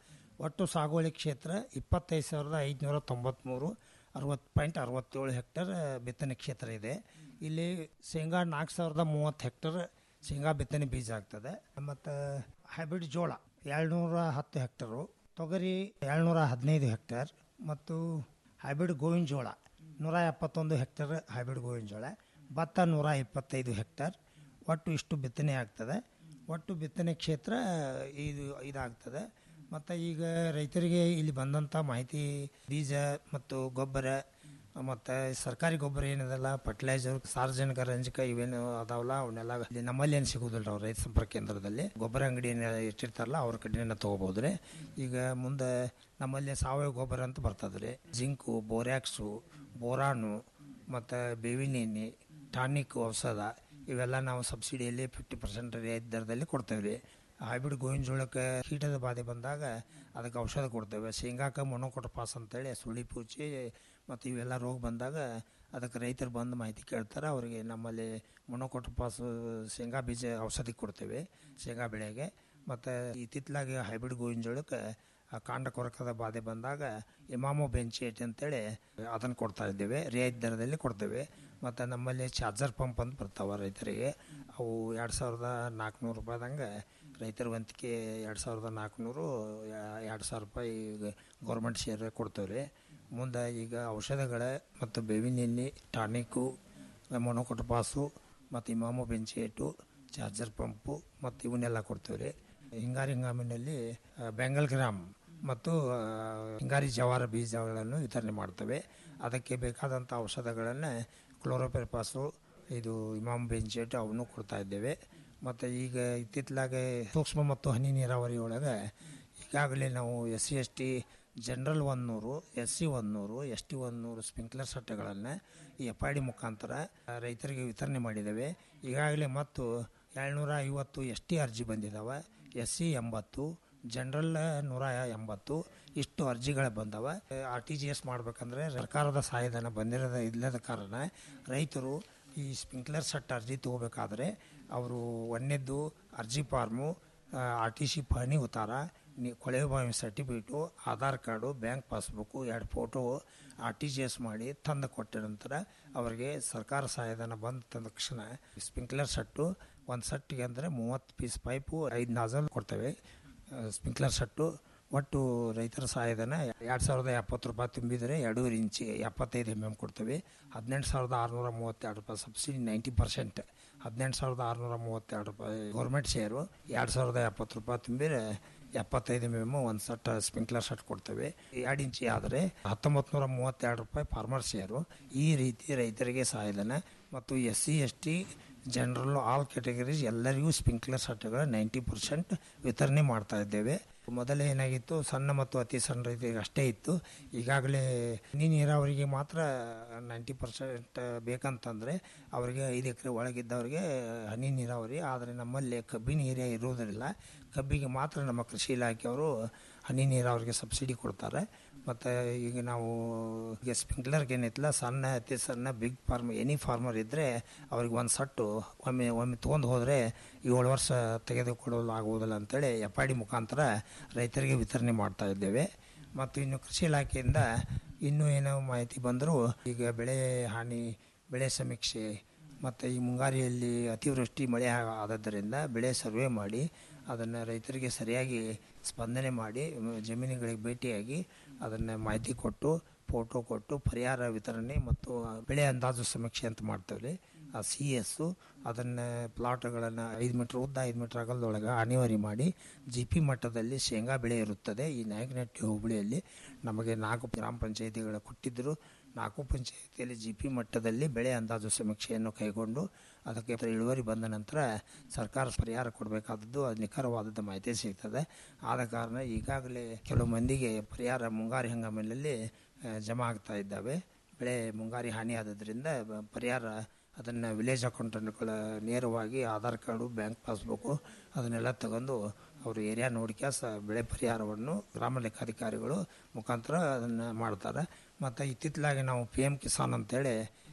ಒಟ್ಟು ಸಾಗುವಳಿ ಕ್ಷೇತ್ರ ಇಪ್ಪತ್ತೈದು ಸಾವಿರದ ಐದುನೂರ ತೊಂಬತ್ತ್ಮೂರು ಅರವತ್ತು ಪಾಯಿಂಟ್ ಅರವತ್ತೇಳು ಹೆಕ್ಟರ್ ಬಿತ್ತನೆ ಕ್ಷೇತ್ರ ಇದೆ ಇಲ್ಲಿ ಶೇಂಗಾ ನಾಲ್ಕು ಸಾವಿರದ ಮೂವತ್ತು ಹೆಕ್ಟರ್ ಶೇಂಗಾ ಬಿತ್ತನೆ ಬೀಜ ಆಗ್ತದೆ ಮತ್ತು ಹೈಬ್ರಿಡ್ ಜೋಳ ಏಳ್ನೂರ ಹತ್ತು ಹೆಕ್ಟರು ತೊಗರಿ ಏಳ್ನೂರ ಹದಿನೈದು ಹೆಕ್ಟರ್ ಮತ್ತು ಹೈಬ್ರಿಡ್ ಗೋವಿನ ಜೋಳ ನೂರ ಎಪ್ಪತ್ತೊಂದು ಹೆಕ್ಟರ್ ಹೈಬ್ರಿಡ್ ಗೋವಿನ ಜೋಳ ಭತ್ತ ನೂರ ಇಪ್ಪತ್ತೈದು ಹೆಕ್ಟರ್ ಒಟ್ಟು ಇಷ್ಟು ಬಿತ್ತನೆ ಆಗ್ತದೆ ಒಟ್ಟು ಬಿತ್ತನೆ ಕ್ಷೇತ್ರ ಇದು ಇದಾಗ್ತದೆ ಮತ್ತು ಈಗ ರೈತರಿಗೆ ಇಲ್ಲಿ ಬಂದಂಥ ಮಾಹಿತಿ ಬೀಜ ಮತ್ತು ಗೊಬ್ಬರ ಮತ್ತು ಸರ್ಕಾರಿ ಗೊಬ್ಬರ ಏನಿದೆಲ್ಲ ಫರ್ಟಿಲೈಸರ್ ಸಾರ್ವಜನಿಕ ರಂಜಕ ಇವೇನು ಅದಾವಲ್ಲ ಅವನ್ನೆಲ್ಲ ಇಲ್ಲಿ ನಮ್ಮಲ್ಲಿ ಏನು ಸಿಗೋದಿಲ್ಲ ಅವ್ರು ರೈತ ಸಂಪರ್ಕ ಕೇಂದ್ರದಲ್ಲಿ ಗೊಬ್ಬರ ಅಂಗಡಿ ಏನು ಇಟ್ಟಿರ್ತಾರಲ್ಲ ಅವ್ರ ಕಡೆಯಿಂದ ತೊಗೋಬೋದ್ರಿ ಈಗ ಮುಂದೆ ನಮ್ಮಲ್ಲಿ ಸಾವಯವ ಗೊಬ್ಬರ ಅಂತ ಬರ್ತದ್ರಿ ಜಿಂಕು ಬೋರ್ಯಾಕ್ಸು ಬೋರಾನು ಮತ್ತು ಬೇವಿನ ಎಣ್ಣೆ ಟಾನಿಕ್ ಔಷಧ ಇವೆಲ್ಲ ನಾವು ಸಬ್ಸಿಡಿಯಲ್ಲಿ ಫಿಫ್ಟಿ ಪರ್ಸೆಂಟ್ ರಿಯಾಯಿತಿ ದರದಲ್ಲಿ ಕೊಡ್ತೇವೆ ರೀ ಹೈಬ್ರಿಡ್ ಗೋವಿನ ಜೋಳಕ್ಕೆ ಕೀಟದ ಬಾಧೆ ಬಂದಾಗ ಅದಕ್ಕೆ ಔಷಧ ಕೊಡ್ತೇವೆ ಶೇಂಗಾಕ್ಕೆ ಮೊನೊಕೊಟಪಾಸ್ ಅಂತೇಳಿ ಸುಳಿ ಪೂಚಿ ಮತ್ತು ಇವೆಲ್ಲ ರೋಗ ಬಂದಾಗ ಅದಕ್ಕೆ ರೈತರು ಬಂದು ಮಾಹಿತಿ ಕೇಳ್ತಾರೆ ಅವರಿಗೆ ನಮ್ಮಲ್ಲಿ ಮೊನೊಕೊಟಪಾಸ್ ಶೇಂಗಾ ಬೀಜ ಔಷಧಿ ಕೊಡ್ತೇವೆ ಶೇಂಗಾ ಬೆಳೆಗೆ ಮತ್ತು ಇತ್ತಿತ್ತಲಾಗಿ ಹೈಬ್ರಿಡ್ ಗೋವಿನ ಜೋಳಕ್ಕೆ ಆ ಕಾಂಡ ಕೊರಕದ ಬಾಧೆ ಬಂದಾಗ ಇಮಾಮೋ ಬೆಂಚೇಟ್ ಅಂತೇಳಿ ಅದನ್ನು ಕೊಡ್ತಾ ಇದ್ದೇವೆ ರಿಯಾಯಿತಿ ದರದಲ್ಲಿ ಕೊಡ್ತೇವೆ ಮತ್ತು ನಮ್ಮಲ್ಲಿ ಚಾರ್ಜರ್ ಪಂಪ್ ಅಂತ ಬರ್ತಾವೆ ರೈತರಿಗೆ ಅವು ಎರಡು ಸಾವಿರದ ನಾಲ್ಕುನೂರು ರೂಪಾಯಿದಂಗೆ ರೈತರ ವಂತಿಕೆ ಎರಡು ಸಾವಿರದ ನಾಲ್ಕುನೂರು ಎರಡು ಸಾವಿರ ರೂಪಾಯಿ ಗೌರ್ಮೆಂಟ್ ಶೇರ್ ಕೊಡ್ತೇವೆ ರೀ ಮುಂದೆ ಈಗ ಔಷಧಗಳ ಮತ್ತು ಬೇವಿನ ಎಣ್ಣೆ ಟಾನಿಕ್ಕು ಮೊನೊಕೊಟಪಾಸು ಮತ್ತು ಇಮಾಮೋ ಬೆಂಚೇಟು ಚಾರ್ಜರ್ ಪಂಪು ಮತ್ತು ಇವನ್ನೆಲ್ಲ ಕೊಡ್ತೇವೆ ರೀ ಹಿಂಗಾರಿ ಹಂಗಾಮಿನಲ್ಲಿ ಆ, ಬೆಂಗಲ್ ಗ್ರಾಮ್ ಮತ್ತು ಆ, ಹಿಂಗಾರಿ ಜವಾರ ಬೀಜಗಳನ್ನು ವಿತರಣೆ ಮಾಡ್ತೇವೆ ಅದಕ್ಕೆ ಬೇಕಾದಂಥ ಔಷಧಗಳನ್ನು ಕ್ಲೋರೋಪೆರ್ಪಾಸು ಇದು ಇಮಾಮ್ ಬೆಂಚೇಟ್ ಅವನ್ನು ಕೊಡ್ತಾ ಇದ್ದೇವೆ ಮತ್ತು ಈಗ ಇತ್ತಿತ್ತಲಾಗೆ ಸೂಕ್ಷ್ಮ ಮತ್ತು ಹನಿ ನೀರಾವರಿ ಒಳಗೆ ಈಗಾಗಲೇ ನಾವು S C S T general ಒಂದುನೂರು ಎಸ್ ಸಿ ಒಂದುನೂರು ಎಸ್ ಟಿ ಒಂದುನೂರು ಸ್ಪ್ರಿಂಕ್ಲರ್ ಸೆಟ್ಗಳನ್ನು ಈ ಎಫ್ ಐ ಡಿ ಮುಖಾಂತರ ಆ, ರೈತರಿಗೆ ವಿತರಣೆ ಮಾಡಿದ್ದೇವೆ ಈಗಾಗಲೇ ಮತ್ತು ಏಳ್ನೂರ ಐವತ್ತು ಎಸ್ ಟಿ ಅರ್ಜಿ ಬಂದಿದ್ದಾವೆ ಎಸ್ ಸಿ ಎಂಬತ್ತು ಜನರಲ್ ನೂರ ಎಂಬತ್ತು ಇಷ್ಟು ಅರ್ಜಿಗಳು ಬಂದವ ಆರ್ ಟಿ ಜಿ ಎಸ್ ಮಾಡ್ಬೇಕಂದ್ರೆ ಸರ್ಕಾರದ ಸಹಾಯಧನ ಬಂದಿರೋದ ಇಲ್ಲದ ಕಾರಣ ರೈತರು ಈ ಸ್ಪ್ರಿಂಕ್ಲರ್ ಸೆಟ್ ಅರ್ಜಿ ತಗೋಬೇಕಾದ್ರೆ ಅವರು ಒಂದನೇದ್ದು ಅರ್ಜಿ ಫಾರ್ಮು ಆರ್ ಟಿ ಸಿ ಪಹಣಿ ಉತ್ತಾರ ನಿ ಕೊಳವೆ ಬಾವಿ certificate Aadhaar card bank passbook ಎರಡು photo R T G S ಮಾಡಿ ತಂದು ಕೊಟ್ಟ ನಂತರ ಅವರಿಗೆ ಸರ್ಕಾರ ಸಹಾಯಧನ ಬಂದ ತಂದ ತಕ್ಷಣ ಸ್ಪ್ರಿಂಕ್ಲರ್ ಸೆಟ್ಟು ಒಂದು ಸೆಟ್ಟಿಗೆ ಅಂದರೆ ಮೂವತ್ತು ಪೀಸ್ ಪೈಪು ಐದು ನಾಜಲ್ ಕೊಡ್ತೇವೆ ಸ್ಪ್ರಿಂಕ್ಲರ್ ಸೆಟ್ಟು ಒಟ್ಟು ರೈತರ ಸಹಾಯಧನ ಎರಡು ಸಾವಿರದ ಎಪ್ಪತ್ತು ರೂಪಾಯಿ ತುಂಬಿದರೆ ಎರಡೂವರೆ ಇಂಚಿಗೆ ಎಪ್ಪತ್ತೈದು ಎಮ್ ಎಮ್ ಕೊಡ್ತೇವೆ ಹದಿನೆಂಟು ಸಾವಿರದ ಆರುನೂರ ಮೂವತ್ತೆರಡು ರೂಪಾಯಿ ಸಬ್ಸಿಡಿ ನೈಂಟಿ ಪರ್ಸೆಂಟ್ ಹದಿನೆಂಟು ಸಾವಿರದ ಆರುನೂರ ಮೂವತ್ತೆರಡು ರೂಪಾಯಿ ಗೌರ್ಮೆಂಟ್ ಶೇರು ಎರಡು ಸಾವಿರದ ಎಪ್ಪತ್ತು ರೂಪಾಯಿ ತುಂಬಿದರೆ ಎಪ್ಪತ್ತೈದು ಎಮ್ ಎಮ್ ಒಂದು ಸೆಟ್ ಸ್ಪ್ರಿಂಕ್ಲರ್ ಸೆಟ್ ಕೊಡ್ತೇವೆ ಎರಡು ಇಂಚಿ ಆದರೆ ಹತ್ತೊಂಬತ್ತು ನೂರ ಮೂವತ್ತೆರಡು ರೂಪಾಯಿ ಫಾರ್ಮರ್ ಶೇರು ಈ ರೀತಿ ರೈತರಿಗೆ ಸಹಾಯಧನ ಮತ್ತು S C S T general all categories ಎಲ್ಲರಿಗೂ ಸ್ಪ್ರಿಂಕ್ಲರ್ ಸೆಟ್ಗಳು ನೈಂಟಿ ಪರ್ಸೆಂಟ್ ವಿತರಣೆ ಮಾಡ್ತಾ ಇದ್ದೇವೆ ಮೊದಲೇ ಏನಾಗಿತ್ತು ಸಣ್ಣ ಮತ್ತು ಅತಿ ಸಣ್ಣ ರೈತರಿಗೆ ಅಷ್ಟೇ ಇತ್ತು ಈಗಾಗಲೇ ಹನಿ ನೀರಾವರಿಗೆ ಮಾತ್ರ ನೈಂಟಿ ಪರ್ಸೆಂಟ್ ಬೇಕಂತಂದರೆ ಅವರಿಗೆ ಐದು ಎಕರೆ ಒಳಗಿದ್ದವರಿಗೆ ಹನಿ ನೀರಾವರಿ ಆದರೆ ನಮ್ಮಲ್ಲಿ ಕಬ್ಬಿನ ಏರಿಯಾ ಇರುವುದರಿಂದ ಕಬ್ಬಿಗೆ ಮಾತ್ರ ನಮ್ಮ ಕೃಷಿ ಇಲಾಖೆಯವರು ಹನಿ ನೀರಾವರಿಗೆ ಸಬ್ಸಿಡಿ ಕೊಡ್ತಾರೆ ಮತ್ತು ಈಗ ನಾವು ಈಗ ಸ್ಪ್ರಿಂಕ್ಲರ್ಗೆ ಏನೈತಿಲ್ಲ ಸಣ್ಣ ಅತಿ ಸಣ್ಣ ಬಿಗ್ ಫಾರ್ಮ್ ಎನಿ ಫಾರ್ಮರ್ ಇದ್ದರೆ ಅವ್ರಿಗೆ ಒಂದು ಸಟ್ಟು ಒಮ್ಮೆ ಒಮ್ಮೆ ತೊಗೊಂಡು ಹೋದರೆ ಏಳು ವರ್ಷ ತೆಗೆದುಕೊಳ್ಳಲು ಆಗುವುದಿಲ್ಲ ಅಂತೇಳಿ ಎಫ್ ಐ ಡಿ ಮುಖಾಂತರ ರೈತರಿಗೆ ವಿತರಣೆ ಮಾಡ್ತಾ ಇದ್ದೇವೆ ಮತ್ತು ಇನ್ನು ಕೃಷಿ ಇಲಾಖೆಯಿಂದ ಇನ್ನೂ ಏನೋ ಮಾಹಿತಿ ಬಂದರೂ ಈಗ ಬೆಳೆ ಹಾನಿ ಬೆಳೆ ಸಮೀಕ್ಷೆ ಮತ್ತು ಈ ಮುಂಗಾರಿಯಲ್ಲಿ ಅತಿವೃಷ್ಟಿ ಮಳೆ ಆ- ಆದದ್ದರಿಂದ ಬೆಳೆ ಸರ್ವೆ ಮಾಡಿ ಅದನ್ನು ರೈತರಿಗೆ ಸರಿಯಾಗಿ ಸ್ಪಂದನೆ ಮಾಡಿ ಮ್, ಜಮೀನುಗಳಿಗೆ ಭೇಟಿಯಾಗಿ ಅದನ್ನು ಮಾಹಿತಿ ಕೊಟ್ಟು ಫೋಟೋ ಕೊಟ್ಟು ಪರಿಹಾರ ವಿತರಣೆ ಮತ್ತು ಬೆಳೆ ಅಂದಾಜು ಸಮೀಕ್ಷೆ ಅಂತ ಮಾಡ್ತೇವೆ ಆ ಸಿ ಎಸ್ಸು ಅದನ್ನು ಪ್ಲಾಟ್ಗಳನ್ನು ಐದು ಮೀಟ್ರ್ ಉದ್ದ ಐದು ಮೀಟ್ರ್ ಅಗಲದೊಳಗೆ ಅನಿವಾರ್ಯ ಮಾಡಿ ಜಿ ಪಿ ಮಟ್ಟದಲ್ಲಿ ಶೇಂಗಾ ಬೆಳೆ ಇರುತ್ತದೆ ಈ ನಾಯಕನಹಟ್ಟಿ ಹೋಬಳಿಯಲ್ಲಿ ನಮಗೆ ನಾಲ್ಕು ಗ್ರಾಮ ಪಂಚಾಯಿತಿಗಳು ಕೊಟ್ಟಿದ್ದರು ನಾಲ್ಕು ಪಂಚಾಯಿತಿಯಲ್ಲಿ ಜಿ ಪಿ ಮಟ್ಟದಲ್ಲಿ ಬೆಳೆ ಅಂದಾಜು ಸಮೀಕ್ಷೆಯನ್ನು ಕೈಗೊಂಡು ಅದಕ್ಕೆ ಇಳುವರಿ ಬಂದ ನಂತರ ಸರ್ಕಾರ ಪರಿಹಾರ ಕೊಡಬೇಕಾದದ್ದು ಅದು ನಿಖರವಾದದ್ದು ಮಾಹಿತಿ ಸಿಗ್ತದೆ ಆದ ಕಾರಣ ಈಗಾಗಲೇ ಕೆಲವು ಮಂದಿಗೆ ಪರಿಹಾರ ಮುಂಗಾರಿ ಹಂಗಾಮಿನಲ್ಲಿ ಆ, ಜಮಾ ಆಗ್ತಾ ಇದ್ದಾವೆ ಬೆಳೆ ಮುಂಗಾರಿ ಹಾನಿ ಆದದ್ರಿಂದ ಬ- ಪರಿಹಾರ ಅದನ್ನು ವಿಲೇಜ್ ಅಕೌಂಟೆಂಟ್ಗಳ ನೇರವಾಗಿ ಆಧಾರ್ ಕಾರ್ಡು ಬ್ಯಾಂಕ್ ಪಾಸ್ಬುಕ್ಕು ಅದನ್ನೆಲ್ಲ ತಗೊಂಡು ಅವರು ಏರಿಯಾ ನೋಡ್ಕ್ಯಾಸ ಬೆಳೆ ಪರಿಹಾರವನ್ನು ಗ್ರಾಮ ಲೆಕ್ಕಾಧಿಕಾರಿಗಳು ಮುಖಾಂತರ ಅದನ್ನು ಮಾಡ್ತಾರೆ ಮತ್ತು ಇತ್ತಿತ್ತಲಾಗಿ ನಾವು ಪಿ ಎಮ್ ಕಿಸಾನ್ ಅಂತೇಳಿ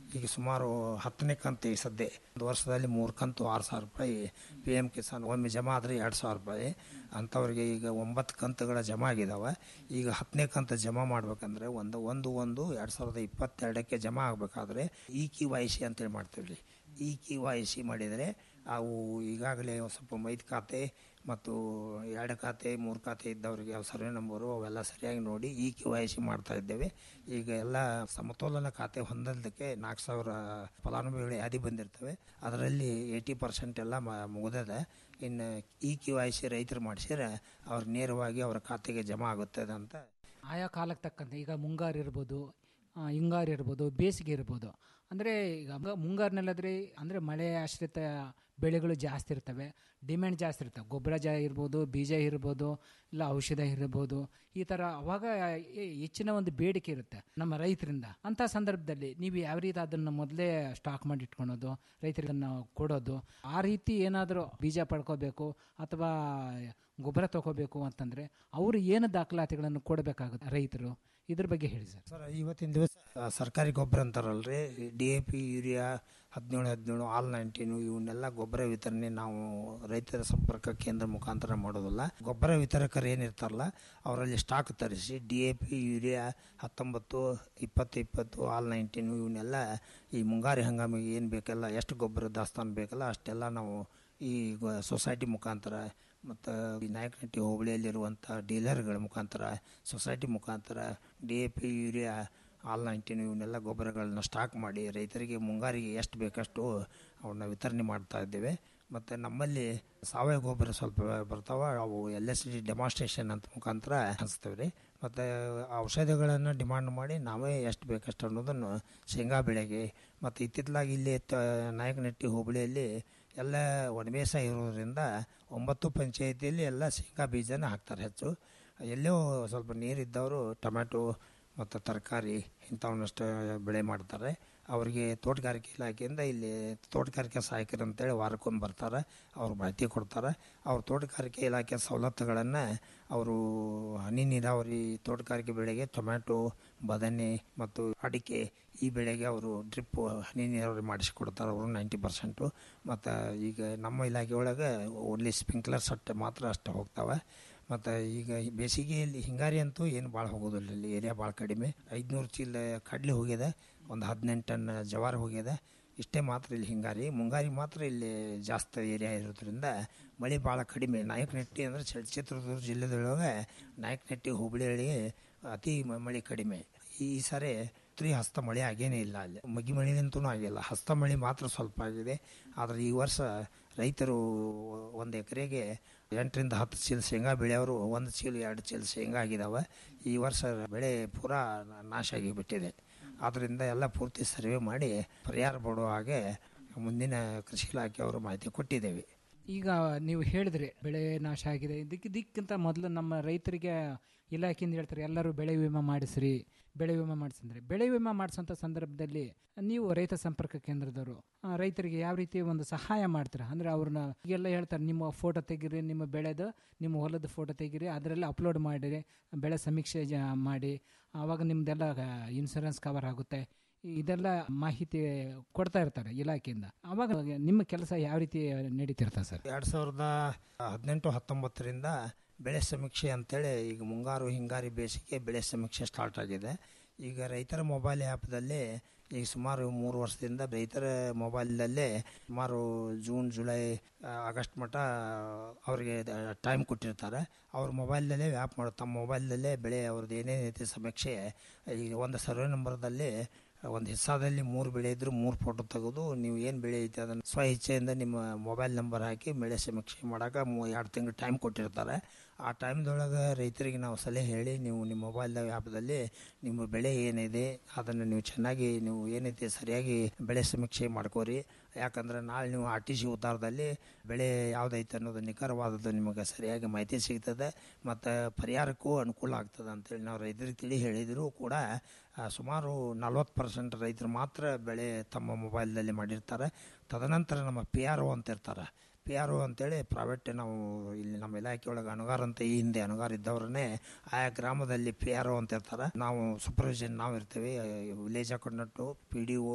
ಈಗ ಸುಮಾರು ಹತ್ತನೇ ಕಂತು ಈ ಸದ್ಯ ಒಂದು ವರ್ಷದಲ್ಲಿ ಮೂರು ಕಂತು ಆರು ಸಾವಿರ ರೂಪಾಯಿ ಪಿ ಎಮ್ ಕಿಸಾನ್ ಒಮ್ಮೆ ಜಮಾ ಆದರೆ ಎರಡು ಸಾವಿರ ರೂಪಾಯಿ ಅಂಥವ್ರಿಗೆ ಈಗ ಒಂಬತ್ತು ಕಂತುಗಳ ಜಮಾ ಆಗಿದ್ದಾವೆ ಈಗ ಹತ್ತನೇ ಕಂತು ಜಮಾ ಮಾಡ್ಬೇಕಂದ್ರೆ ಒಂದು ಒಂದು ಒಂದು ಎರಡು ಸಾವಿರದ ಇಪ್ಪತ್ತೆರಡಕ್ಕೆ ಜಮಾ ಆಗಬೇಕಾದ್ರೆ ಇ ಕಿ ವೈ ಸಿ ಅಂತೇಳಿ ಮಾಡ್ತೀವಿ ರೀ ಇ ಕಿ ವೈ ಸಿ ಮಾಡಿದರೆ ಅವು ಈಗಾಗಲೇ ಒಂದು ಸ್ವಲ್ಪ ಮೈದ್ ಖಾತೆ ಮತ್ತು ಎರಡು ಖಾತೆ ಮೂರು ಖಾತೆ ಇದ್ದವರಿಗೆ ಅವು ಸರ್ವೆ ನಂಬರು ಅವೆಲ್ಲ ಸರಿಯಾಗಿ ನೋಡಿ ಈ ಕೆ ವೈ ಸಿ ಮಾಡ್ತಾ ಇದ್ದೇವೆ ಈಗ ಎಲ್ಲ ಸಮತೋಲನ ಖಾತೆ ಹೊಂದೋದಕ್ಕೆ ನಾಲ್ಕು ಸಾವಿರ ಫಲಾನುಭವಿಗಳು ಯಾದಿ ಬಂದಿರ್ತವೆ ಅದರಲ್ಲಿ ಏಯ್ಟಿ ಪರ್ಸೆಂಟ್ ಎಲ್ಲ ಮ ಮುಗಿದದ ಇನ್ನು ಈ ಕೆ ವೈ ಸಿ ರೈತರು ಮಾಡಿಸಿದ್ರೆ ಅವ್ರು ನೇರವಾಗಿ ಅವರ ಖಾತೆಗೆ ಜಮಾ ಆಗುತ್ತದೆ ಅಂತ ಆಯಾ ಕಾಲಕ್ಕೆ ತಕ್ಕಂತೆ ಈಗ ಮುಂಗಾರು ಇರ್ಬೋದು ಆ, ಹಿಂಗಾರು ಇರ್ಬೋದು ಬೇಸಿಗೆ ಇರ್ಬೋದು ಅಂದರೆ ಈಗ ಮ- ಮುಂಗಾರಿನಲ್ಲಾದ್ರೆ ಅಂದರೆ ಮಳೆ ಆಶ್ರಿತ ಬೆಳೆಗಳು ಜಾಸ್ತಿ ಇರ್ತವೆ ಡಿಮ್ಯಾಂಡ್ ಜಾಸ್ತಿ ಇರ್ತವೆ ಗೊಬ್ಬರ ಜಾ ಇರ್ಬೋದು ಬೀಜ ಇರ್ಬೋದು ಇಲ್ಲ ಔಷಧ ಇರ್ಬೋದು ಈ ಥರ ಅವಾಗ ಹೆ- ಹೆಚ್ಚಿನ ಒಂದು ಬೇಡಿಕೆ ಇರುತ್ತೆ ನಮ್ಮ ರೈತರಿಂದ ಅಂಥ ಸಂದರ್ಭದಲ್ಲಿ ನೀವು ಯಾವ ರೀತಿ ಅದನ್ನು ಮೊದಲೇ ಸ್ಟಾಕ್ ಮಾಡಿ ಇಟ್ಕೊಳೋದು ರೈತರಿಗೆ ಅದನ್ನು ಕೊಡೋದು ಆ ರೀತಿ ಏನಾದರೂ ಬೀಜ ಪಡ್ಕೋಬೇಕು ಅಥವಾ ಗೊಬ್ಬರ ತಗೋಬೇಕು ಅಂತಂದರೆ ಅವರು ಏನು ದಾಖಲಾತಿಗಳನ್ನು ಕೊಡಬೇಕಾಗುತ್ತೆ ರೈತರು ಇದ್ರ ಬಗ್ಗೆ ಹೇಳಿ ಸರ್ ಸರ್ ಇವತ್ತಿನ ದಿವಸ ಆ, ಸರ್ಕಾರಿ ಗೊಬ್ಬರ ಅಂತಾರಲ್ರಿ ಡಿ ಎ ಪಿ ಯೂರಿಯಾ ಹದಿನೇಳು ಹದಿನೇಳು ಆಲ್ ನೈನ್ಟೀನು ಇವನ್ನೆಲ್ಲ ಗೊಬ್ಬರ ವಿತರಣೆ ನಾವು ರೈತರ ಸಂಪರ್ಕ ಕೇಂದ್ರ ಮುಖಾಂತರ ಮಾಡೋದಿಲ್ಲ ಗೊಬ್ಬರ ವಿತರಕರು ಏನಿರ್ತಾರಲ್ಲ ಅವರಲ್ಲಿ ಸ್ಟಾಕ್ ತರಿಸಿ ಡಿ ಎ ಪಿ ಯೂರಿಯಾ ಹತ್ತೊಂಬತ್ತು ಇಪ್ಪತ್ತು ಇಪ್ಪತ್ತು ಆಲ್ ನೈನ್ಟೀನು ಇವನ್ನೆಲ್ಲ ಈ ಮುಂಗಾರಿ ಹಂಗಾಮಿಗೆ ಏನು ಬೇಕಲ್ಲ ಎಷ್ಟು ಗೊಬ್ಬರ ದಾಸ್ತಾನು ಬೇಕಲ್ಲ ಅಷ್ಟೆಲ್ಲ ನಾವು ಈ ಗೊ- ಸೊಸೈಟಿ ಮುಖಾಂತರ ಮತ್ತು ಈ ನಾಯಕನಟ್ಟಿ ಹೋಬಳಿಯಲ್ಲಿರುವಂಥ ಡೀಲರ್ಗಳ ಮುಖಾಂತರ ಸೊಸೈಟಿ ಮುಖಾಂತರ D A P urea all nineteen ಇವನ್ನೆಲ್ಲ ಗೊಬ್ಬರಗಳನ್ನ ಸ್ಟಾಕ್ ಮಾಡಿ ರೈತರಿಗೆ ಮುಂಗಾರಿಗೆ ಎಷ್ಟು ಬೇಕಷ್ಟು ಅವನ್ನ ವಿತರಣೆ ಮಾಡ್ತಾ ಇದ್ದೇವೆ ಮತ್ತು ನಮ್ಮಲ್ಲಿ ಸಾವಯವ ಗೊಬ್ಬರ ಸ್ವಲ್ಪ ಬರ್ತಾವ ಅವು ಎಲ್ ಎಸ್ ಡಿ ಡೆಮಾನ್ಸ್ಟ್ರೇಷನ್ ಅಂತ ಮುಖಾಂತರ ಹಂಚ್ತೇವೆ ರೀ ಮತ್ತು ಔಷಧಿಗಳನ್ನು ಡಿಮಾಂಡ್ ಮಾಡಿ ನಾವೇ ಎಷ್ಟು ಬೇಕಷ್ಟು ಅನ್ನೋದನ್ನು ಶೇಂಗಾ ಬೆಳೆಗೆ ಮತ್ತು ಇತ್ತಿತ್ತಲಾಗಿ ಇಲ್ಲಿ ತ ನಾಯಕನಟ್ಟಿ ಹೋಬಳಿಯಲ್ಲಿ ಎಲ್ಲ ಒಣಬೇಸ ಇರೋದ್ರಿಂದ ಒಂಬತ್ತು ಪಂಚಾಯಿತಿಯಲ್ಲಿ ಎಲ್ಲ ಶೇಂಗಾ ಬೀಜನ ಹಾಕ್ತಾರೆ ಹೆಚ್ಚು ಎಲ್ಲೋ ಸ್ವಲ್ಪ ನೀರಿದ್ದವರು ಟೊಮ್ಯಾಟೊ ಮತ್ತು ತರಕಾರಿ ಇಂಥವನ್ನಷ್ಟು ಬೆಳೆ ಮಾಡ್ತಾರೆ ಅವರಿಗೆ ತೋಟಗಾರಿಕೆ ಇಲಾಖೆಯಿಂದ ಇಲ್ಲಿ ತೋಟಗಾರಿಕೆ ಸಹಾಯಕರು ಅಂತೇಳಿ ವಾರಕ್ಕೊಮ್ಮೆ ಬರ್ತಾರೆ ಅವ್ರು ಮಾಹಿತಿ ಕೊಡ್ತಾರೆ ಅವ್ರ ತೋಟಗಾರಿಕೆ ಇಲಾಖೆ ಸವಲತ್ತುಗಳನ್ನು ಅವರು ಹನಿ ನೀರಾವರಿ ತೋಟಗಾರಿಕೆ ಬೆಳೆಗೆ ಟೊಮ್ಯಾಟೊ ಬದನೆ ಮತ್ತು ಅಡಿಕೆ ಈ ಬೆಳೆಗೆ ಅವರು ಡ್ರಿಪ್ ಹನಿ ನೀರಾವರಿ ಮಾಡಿಸಿಕೊಡ್ತಾರೆ ಅವರು ನೈಂಟಿ ಪರ್ಸೆಂಟು ಮತ್ತು ಈಗ ನಮ್ಮ ಇಲಾಖೆ ಒಳಗೆ ಓನ್ಲಿ ಸ್ಪ್ರಿಂಕ್ಲರ್ ಸೆಟ್ ಮಾತ್ರ ಅಷ್ಟು ಹೋಗ್ತಾವೆ ಮತ್ತು ಈಗ ಈ ಬೇಸಿಗೆಯಲ್ಲಿ ಹಿಂಗಾರಿ ಅಂತೂ ಏನು ಭಾಳ ಹೋಗೋದಿಲ್ಲ ಇಲ್ಲಿ ಏರಿಯಾ ಭಾಳ ಕಡಿಮೆ ಐದುನೂರು ಚೀಲ ಕಡಲೆ ಹೋಗಿದೆ ಒಂದು ಹದಿನೆಂಟು ಟನ್ ಜವಾರ ಹೋಗಿದೆ ಇಷ್ಟೇ ಮಾತ್ರ ಇಲ್ಲಿ ಹಿಂಗಾರಿ ಮುಂಗಾರಿ ಮಾತ್ರ ಇಲ್ಲಿ ಜಾಸ್ತಿ ಏರಿಯಾ ಇರೋದ್ರಿಂದ ಮಳೆ ಭಾಳ ಕಡಿಮೆ ನಾಯಕನಟ್ಟಿ ಅಂದರೆ ಚ- ಚಿತ್ರದುರ್ಗ ಜಿಲ್ಲೆದೊಳಗೆ ನಾಯಕನಟ್ಟಿ ಹುಬ್ಬಳ್ಳಿಯಲ್ಲಿ ಅತಿ ಮ- ಮಳೆ ಕಡಿಮೆ ಈ ಸಾರಿ ತ್ರಿ ಹಸ್ತ ಮಳೆ ಆಗೇನೇ ಇಲ್ಲ ಅಲ್ಲಿ ಮಗ್ಗಿ ಮಳೆನಂತೂ ಆಗಿಲ್ಲ ಹಸ್ತ ಮಳೆ ಮಾತ್ರ ಸ್ವಲ್ಪ ಆಗಿದೆ ಆದರೆ ಈ ವರ್ಷ ರೈತರು ಒಂದು ಎಕರೆಗೆ ಎಂಟರಿಂದ ಹತ್ತು ಚೀಲ ಶೇಂಗಾ ಬೆಳೆಯವರು ಒಂದು ಚೀಲ ಎರಡು ಚೀಲ ಶೇಂಗಾ ಆಗಿದ್ದಾವೆ ಈ ವರ್ಷ ಬೆಳೆ ಪೂರಾ ನಾಶ ಆಗಿಬಿಟ್ಟಿದೆ ಆದ್ದರಿಂದ ಎಲ್ಲ ಪೂರ್ತಿ ಸರ್ವೆ ಮಾಡಿ ಪರಿಹಾರ ಕೊಡುವ ಹಾಗೆ ಮುಂದಿನ ಕೃಷಿ ಇಲಾಖೆಯವರು ಮಾಹಿತಿ ಕೊಟ್ಟಿದ್ದೇವೆ ಈಗ ನೀವು ಹೇಳಿದ್ರಿ ಬೆಳೆ ನಾಶ ಆಗಿದೆ ಇದಕ್ಕೆ ಇದಕ್ಕಿಂತ ಮೊದಲು ನಮ್ಮ ರೈತರಿಗೆ ಇಲಾಖೆಯಿಂದ ಹೇಳ್ತಾರೆ ಎಲ್ಲರೂ ಬೆಳೆ ವಿಮೆ ಮಾಡಿಸ್ರಿ ಬೆಳೆ ವಿಮೆ ಮಾಡಿಸಂದ್ರೆ ಬೆಳೆ ವಿಮೆ ಮಾಡಿಸೋಂಥ ಸಂದರ್ಭದಲ್ಲಿ ನೀವು ರೈತ ಸಂಪರ್ಕ ಕೇಂದ್ರದವರು ಆ, ರೈತರಿಗೆ ಯಾವ ರೀತಿ ಒಂದು ಸಹಾಯ ಮಾಡ್ತೀರಾ ಅಂದರೆ ಅವ್ರನ್ನ ಈಗೆಲ್ಲ ಹೇಳ್ತಾರೆ ನಿಮ್ಮ ಫೋಟೋ ತೆಗೀರಿ ನಿಮ್ಮ ಬೆಳೆದು ನಿಮ್ಮ ಹೊಲದ ಫೋಟೋ ತೆಗೀರಿ ಅದರಲ್ಲಿ ಅಪ್ಲೋಡ್ ಮಾಡಿರಿ ಬೆಳೆ ಸಮೀಕ್ಷೆ ಜ ಮಾಡಿ ಆವಾಗ ನಿಮ್ದೆಲ್ಲ ಇನ್ಸೂರೆನ್ಸ್ ಕವರ್ ಆಗುತ್ತೆ ಇದೆಲ್ಲ ಮಾಹಿತಿ ಕೊಡ್ತಾ ಇರ್ತಾರೆ ಇಲಾಖೆಯಿಂದ ಅವಾಗ ನಿಮ್ಮ ಕೆಲಸ ಯಾವ ರೀತಿ ನಡೀತಿರ್ತದೆ ಸರ್ ಎರಡು ಸಾವಿರದ ಹದಿನೆಂಟು ಹತ್ತೊಂಬತ್ತರಿಂದ ಬೆಳೆ ಸಮೀಕ್ಷೆ ಅಂತೇಳಿ ಈಗ ಮುಂಗಾರು ಹಿಂಗಾರಿ ಬೇಸಿಗೆ ಬೆಳೆ ಸಮೀಕ್ಷೆ ಸ್ಟಾರ್ಟ್ ಆಗಿದೆ ಈಗ ರೈತರ ಮೊಬೈಲ್ ಆ್ಯಪ್ದಲ್ಲಿ ಈಗ ಸುಮಾರು ಮೂರು ವರ್ಷದಿಂದ ರೈತರ ಮೊಬೈಲಲ್ಲೇ ಸುಮಾರು ಜೂನ್ ಜುಲೈ ಆ, ಆಗಸ್ಟ್ ಮಟ್ಟ ಅವರಿಗೆ ಟೈಮ್ ಕೊಟ್ಟಿರ್ತಾರೆ ಅವ್ರ ಮೊಬೈಲ್ನಲ್ಲೇ ಆ್ಯಪ್ ಮಾಡೋ ತಮ್ಮ ಮೊಬೈಲ್ನಲ್ಲೇ ಬೆಳೆ ಅವ್ರದ್ದು ಏನೇನೈತಿ ಸಮೀಕ್ಷೆ ಈಗ ಒಂದು ಸರ್ವೆ ನಂಬರ್ದಲ್ಲಿ ಒಂದು ಹಿಸ್ಸಾದಲ್ಲಿ ಮೂರು ಬೆಳೆ ಇದ್ದರೂ ಮೂರು ಫೋಟೋ ತೆಗೆದು ನೀವು ಏನು ಬೆಳೆ ಐತೆ ಅದನ್ನು ಸ್ವ ಇಚ್ಛೆಯಿಂದ ನಿಮ್ಮ ಮೊಬೈಲ್ ನಂಬರ್ ಹಾಕಿ ಬೆಳೆ ಸಮೀಕ್ಷೆ ಮಾಡೋಕೆ ಮೂ ಎರಡು ತಿಂಗಳು ಟೈಮ್ ಕೊಟ್ಟಿರ್ತಾರೆ ಆ ಟೈಮ್ದೊಳಗೆ ರೈತರಿಗೆ ನಾವು ಸಲಹೆ ಹೇಳಿ ನೀವು ನಿಮ್ಮ ಮೊಬೈಲ್ ಆ್ಯಪ್ದಲ್ಲಿ ನಿಮ್ಮ ಬೆಳೆ ಏನಿದೆ ಅದನ್ನು ನೀವು ಚೆನ್ನಾಗಿ ನೀವು ಏನೈತೆ ಸರಿಯಾಗಿ ಬೆಳೆ ಸಮೀಕ್ಷೆ ಮಾಡ್ಕೋರಿ ಯಾಕಂದ್ರೆ ನಾಳೆ ನೀವು ಆರ್ ಟಿ ಸಿ ಉದ್ದಾರದಲ್ಲಿ ಬೆಳೆ ಯಾವುದೈತೆ ಅನ್ನೋದು ನಿಖರವಾದದ್ದು ನಿಮಗೆ ಸರಿಯಾಗಿ ಮಾಹಿತಿ ಸಿಗ್ತದೆ ಮತ್ತು ಪರಿಹಾರಕ್ಕೂ ಅನುಕೂಲ ಆಗ್ತದೆ ಅಂತೇಳಿ ನಾವು ರೈತರಿಗೆ ತಿಳಿ ಹೇಳಿದರೂ ಕೂಡ ಆ, ಸುಮಾರು ನಲ್ವತ್ತು ಪರ್ಸೆಂಟ್ ರೈತರು ಮಾತ್ರ ಬೆಳೆ ತಮ್ಮ ಮೊಬೈಲ್ದಲ್ಲಿ ಮಾಡಿರ್ತಾರೆ ತದನಂತರ ನಮ್ಮ ಪಿ ಆರ್ ಒ ಅಂತ ಇರ್ತಾರೆ ಪಿ ಆರ್ ಒ ಅಂತೇಳಿ ಪ್ರೈವೇಟ್ ನಾವು ಇಲ್ಲಿ ನಮ್ಮ ಇಲಾಖೆ ಒಳಗೆ ಅನುಗಾರ ಅಂತ ಈ ಹಿಂದೆ ಅನುಗಾರ ಇದ್ದವ್ರನ್ನೇ ಆಯಾ ಗ್ರಾಮದಲ್ಲಿ ಪಿ ಆರ್ ಒ ಅಂತ ಇರ್ತಾರೆ ನಾವು ಸೂಪರ್ವಿಷನ್ ನಾವು ಇರ್ತೀವಿ village accountant P D O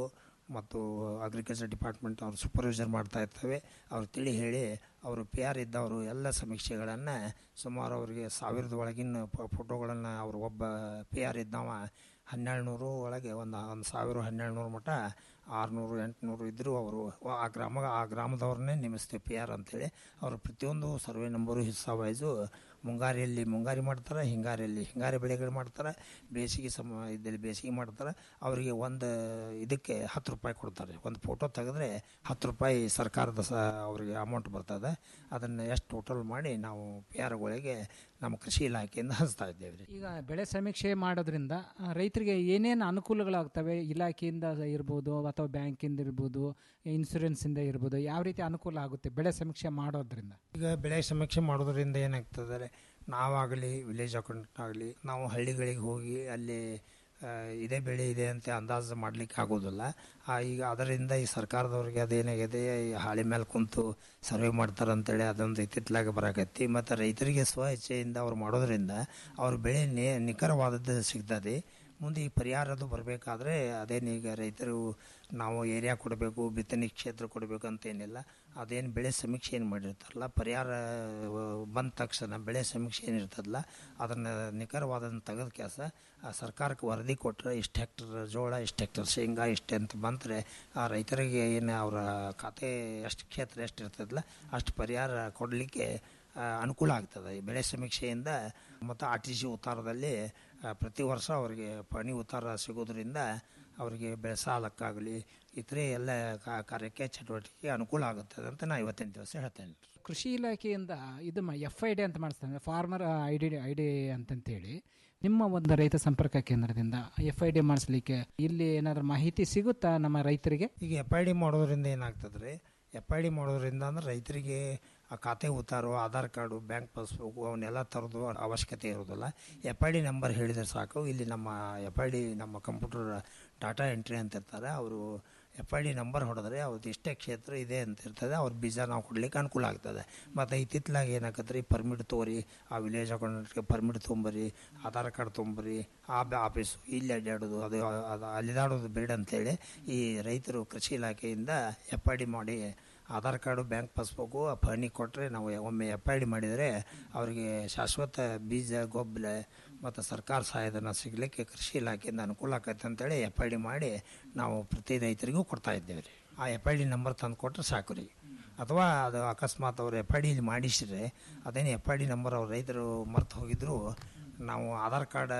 ಮತ್ತು ಅಗ್ರಿಕಲ್ಚರ್ ಡಿಪಾರ್ಟ್ಮೆಂಟ್ ಅವರು ಸೂಪರ್ವೈಸರ್ ಮಾಡ್ತಾ ಇರ್ತವೆ ಅವ್ರು ತಿಳಿ ಹೇಳಿ ಅವರು ಪಿ ಆರ್ ಇದ್ದವರು ಎಲ್ಲ ಸಮೀಕ್ಷೆಗಳನ್ನು ಸುಮಾರು ಅವರಿಗೆ ಸಾವಿರದ ಒಳಗಿನ ಫೋಟೋಗಳನ್ನು ಅವರು ಒಬ್ಬ ಪಿ ಆರ್ ಇದ್ದವ ಹನ್ನೆರಡು ನೂರು ಒಳಗೆ ಒಂದು ಒಂದು ಸಾವಿರ ಹನ್ನೆರಡು ನೂರು ಮಟ್ಟ ಆರುನೂರು ಎಂಟುನೂರು ಇದ್ದರೂ ಅವರು ಆ ಗ್ರಾಮ ಆ ಗ್ರಾಮದವ್ರನ್ನೇ ನೇಮಿಸ್ತೀವಿ ಪಿ ಆರ್ ಅಂತೇಳಿ ಅವರು ಪ್ರತಿಯೊಂದು ಸರ್ವೆ ನಂಬರು ಹಿಸ್ಸಾ ವೈಸು ಮುಂಗಾರಿಯಲ್ಲಿ ಮುಂಗಾರಿ ಮಾಡ್ತಾರೆ ಹಿಂಗಾರಿಯಲ್ಲಿ ಹಿಂಗಾರಿ ಬೆಳೆಗಳು ಮಾಡ್ತಾರೆ ಬೇಸಿಗೆ ಸಮ ಇದ್ದಲ್ಲಿ ಬೇಸಿಗೆ ಮಾಡ್ತಾರೆ ಅವರಿಗೆ ಒಂದು ಇದಕ್ಕೆ ಹತ್ತು ರೂಪಾಯಿ ಕೊಡ್ತಾರೆ ಒಂದು ಫೋಟೋ ತೆಗೆದ್ರೆ ಹತ್ತು ರೂಪಾಯಿ ಸರ್ಕಾರದ ಸ ಅವರಿಗೆ ಅಮೌಂಟ್ ಬರ್ತದೆ ಅದನ್ನು ಎಷ್ಟು ಟೋಟಲ್ ಮಾಡಿ ನಾವು ಪಿ ಆರ್ಗಳಿಗೆ ನಮ್ಮ ಕೃಷಿ ಇಲಾಖೆಯಿಂದ ಹಂಚ್ತಾ ಇದ್ದೇವೆ ರೀ ಈಗ ಬೆಳೆ ಸಮೀಕ್ಷೆ ಮಾಡೋದ್ರಿಂದ ಆ, ರೈತರಿಗೆ ಏನೇನು ಅನುಕೂಲಗಳಾಗ್ತವೆ ಇಲಾಖೆಯಿಂದ ಇರ್ಬೋದು ಅಥವಾ ಬ್ಯಾಂಕಿಂದ ಇರ್ಬೋದು ಇನ್ಸೂರೆನ್ಸಿಂದ ಇರ್ಬೋದು ಯಾವ ರೀತಿ ಅನುಕೂಲ ಆಗುತ್ತೆ ಬೆಳೆ ಸಮೀಕ್ಷೆ ಮಾಡೋದ್ರಿಂದ ಈಗ ಬೆಳೆ ಸಮೀಕ್ಷೆ ಮಾಡೋದ್ರಿಂದ ಏನಾಗ್ತದೆ ನಾವಾಗಲಿ ವಿಲೇಜ್ ಅಕೌಂಟ್ ಆಗಲಿ ನಾವು ಹಳ್ಳಿಗಳಿಗೆ ಹೋಗಿ ಅಲ್ಲಿ ಆ, ಇದೇ ಬೆಳೆ ಇದೆ ಅಂತ ಅಂದಾಜು ಮಾಡಲಿಕ್ಕೆ ಆಗೋದಿಲ್ಲ ಆ, ಈಗ ಅದರಿಂದ ಈ ಸರ್ಕಾರದವ್ರಿಗೆ ಅದೇನಾಗಿದೆ ಈ ಹಾಳಿ ಮೇಲೆ ಕುಂತು ಸರ್ವೆ ಮಾಡ್ತಾರೆ ಅಂತೇಳಿ ಅದೊಂದು ಇತ್ತಿತ್ತಲಾಗ ಬರಾಕತ್ತಿ ಮತ್ತು ರೈತರಿಗೆ ಸ್ವ ಇಚ್ಛೆಯಿಂದ ಅವ್ರು ಮಾಡೋದ್ರಿಂದ ಅವ್ರ ಬೆಳೆ ನೇ ನಿಖರವಾದದ್ದು ಸಿಗ್ತದೆ ಮುಂದೆ ಈ ಪರಿಹಾರದು ಬರಬೇಕಾದ್ರೆ ಅದೇನೀಗ ರೈತರು ನಾವು ಏರಿಯಾ ಕೊಡಬೇಕು ಬಿತ್ತನೆ ಕ್ಷೇತ್ರ ಕೊಡಬೇಕು ಅಂತ ಏನಿಲ್ಲ ಅದೇನು ಬೆಳೆ ಸಮೀಕ್ಷೆ ಏನು ಮಾಡಿರ್ತಾರಲ್ಲ ಪರಿಹಾರ ಆ, ಬಂದ ತಕ್ಷಣ ಬೆಳೆ ಸಮೀಕ್ಷೆ ಏನಿರ್ತದಲ್ಲ ಅದನ್ನು ನಿಖರವಾದನ್ನು ತೆಗೆದ ಕೆಲಸ ಸರ್ಕಾರಕ್ಕೆ ವರದಿ ಕೊಟ್ಟರೆ ಇಷ್ಟು ಹೆಕ್ಟರ್ ಜೋಳ ಇಷ್ಟು ಹೆಕ್ಟರ್ ಶೇಂಗಾ ಇಷ್ಟು ಅಂತ ಬಂದರೆ ಆ ರೈತರಿಗೆ ಏನು ಅವರ ಖಾತೆ ಎಷ್ಟು ಕ್ಷೇತ್ರ ಎಷ್ಟು ಇರ್ತದಲ್ಲ ಅಷ್ಟು ಪರಿಹಾರ ಕೊಡಲಿಕ್ಕೆ ಆ, ಅನುಕೂಲ ಆಗ್ತದೆ ಈ ಬೆಳೆ ಸಮೀಕ್ಷೆಯಿಂದ ಮತ್ತು ಆರ್ ಟಿ ಸಿ ಉತ್ತಾರದಲ್ಲಿ ಆ, ಪ್ರತಿ ವರ್ಷ ಅವರಿಗೆ ಪಣಿ ಉತ್ತಾರ ಸಿಗೋದ್ರಿಂದ ಅವರಿಗೆ ಬೆಳೆ ಸಾಲಕ್ಕಾಗಲಿ ಇತರೆ ಎಲ್ಲ ಕಾ- ಕಾರ್ಯಕ್ಕೆ ಚಟುವಟಿಕೆ ಅನುಕೂಲ ಆಗುತ್ತದೆ ಅಂತ ನಾನು ಇವತ್ತಿನ ದಿವಸ ಹೇಳ್ತೇನೆ ಕೃಷಿ ಇಲಾಖೆಯಿಂದ ಇದು ಎಫ್ ಐ ಡಿ ಅಂತ ಮಾಡಿಸ್ತಾರೆ farmer I D I D ಅಂತಂತೇಳಿ ನಿಮ್ಮ ಒಂದು ರೈತ ಸಂಪರ್ಕ ಕೇಂದ್ರದಿಂದ ಎಫ್ ಐ ಡಿ ಮಾಡಿಸ್ಲಿಕ್ಕೆ ಇಲ್ಲಿ ಏನಾದರೂ ಮಾಹಿತಿ ಸಿಗುತ್ತಾ ನಮ್ಮ ರೈತರಿಗೆ ಈಗ ಎಫ್ ಐ ಡಿ ಮಾಡೋದ್ರಿಂದ ಏನಾಗ್ತದೆ ರೀ ಎಫ್ ಐ ಡಿ ಮಾಡೋದ್ರಿಂದ ಅಂದ್ರೆ ರೈತರಿಗೆ ಆ ಖಾತೆ ಉತ್ತಾರು ಆಧಾರ್ ಕಾರ್ಡು ಬ್ಯಾಂಕ್ ಪಾಸ್ಬುಕ್ ಅವನ್ನೆಲ್ಲ ಥರದ್ದು ಅವಶ್ಯಕತೆ ಇರೋದಿಲ್ಲ ಎಫ್ ಐ ಡಿ ನಂಬರ್ ಹೇಳಿದರೆ ಸಾಕು ಇಲ್ಲಿ ನಮ್ಮ ಎಫ್ ಐ ಡಿ ನಮ್ಮ ಕಂಪ್ಯೂಟರ್ ಡಾಟಾ ಎಂಟ್ರಿ ಅಂತ ಇರ್ತಾರೆ ಅವರು ಎಫ್ ಐ ಡಿ ನಂಬರ್ ಹೊಡೆದ್ರೆ ಅವ್ರದ್ದು ಇಷ್ಟೇ ಕ್ಷೇತ್ರ ಇದೆ ಅಂತ ಇರ್ತದೆ ಅವ್ರ ಬೀಜ ನಾವು ಕೊಡ್ಲಿಕ್ಕೆ ಅನುಕೂಲ ಆಗ್ತದೆ ಮತ್ತು ಇತ್ತಿತ್ತಲಾಗ ಏನಾಗತ್ತೆ ರೀ ಪರ್ಮಿಟ್ ತೊಗೊರಿ ಆ ವಿಲೇಜ್ ಅಕೌಂಟ್ಗೆ ಪರ್ಮಿಟ್ ತೊಗೊಂಬರಿ ಆಧಾರ್ ಕಾರ್ಡ್ ತೊಗೊಂಬರಿ ಆ ಬ- ಆಫೀಸು ಇಲ್ಲಿ ಅಡ್ಡಾಡೋದು ಅದು ಅದು ಅಲಿದಾಡೋದು ಬೇಡ ಅಂತೇಳಿ ಈ ರೈತರು ಕೃಷಿ ಇಲಾಖೆಯಿಂದ ಎಫ್ ಐ ಡಿ ಮಾಡಿ ಆಧಾರ್ ಕಾರ್ಡು ಬ್ಯಾಂಕ್ ಪಾಸ್ಬುಕ್ಕು ಆ ಪಹಣಿ ಕೊಟ್ಟರೆ ನಾವು ಒಮ್ಮೆ ಎಫ್ ಐ ಡಿ ಮಾಡಿದರೆ ಅವರಿಗೆ ಶಾಶ್ವತ ಬೀಜ ಗೊಬ್ಬರ ಮತ್ತು ಸರ್ಕಾರ ಸಹಾಯಧನ ಸಿಗಲಿಕ್ಕೆ ಕೃಷಿ ಇಲಾಖೆಯಿಂದ ಅನುಕೂಲ ಆಕೈತೆ ಅಂತೇಳಿ ಎಫ್ ಐ ಡಿ ಮಾಡಿ ನಾವು ಪ್ರತಿ ರೈತರಿಗೂ ಕೊಡ್ತಾ ಇದ್ದೇವೆ ರೀ ಆ ಎಫ್ ಐ ಡಿ ನಂಬರ್ ತಂದು ಕೊಟ್ಟರೆ ಸಾಕು ರೀ ಅಥವಾ ಅದು ಅಕಸ್ಮಾತ್ ಅವರು ಎಫ್ ಐ ಡಿ ಮಾಡಿಸಿದ್ರೆ ಅದೇನು ಎಫ್ ಐ ಡಿ ನಂಬರ್ ಅವ್ರು ರೈತರು ಮರ್ತು ಹೋಗಿದ್ರು ನಾವು ಆಧಾರ್ ಕಾರ್ಡ್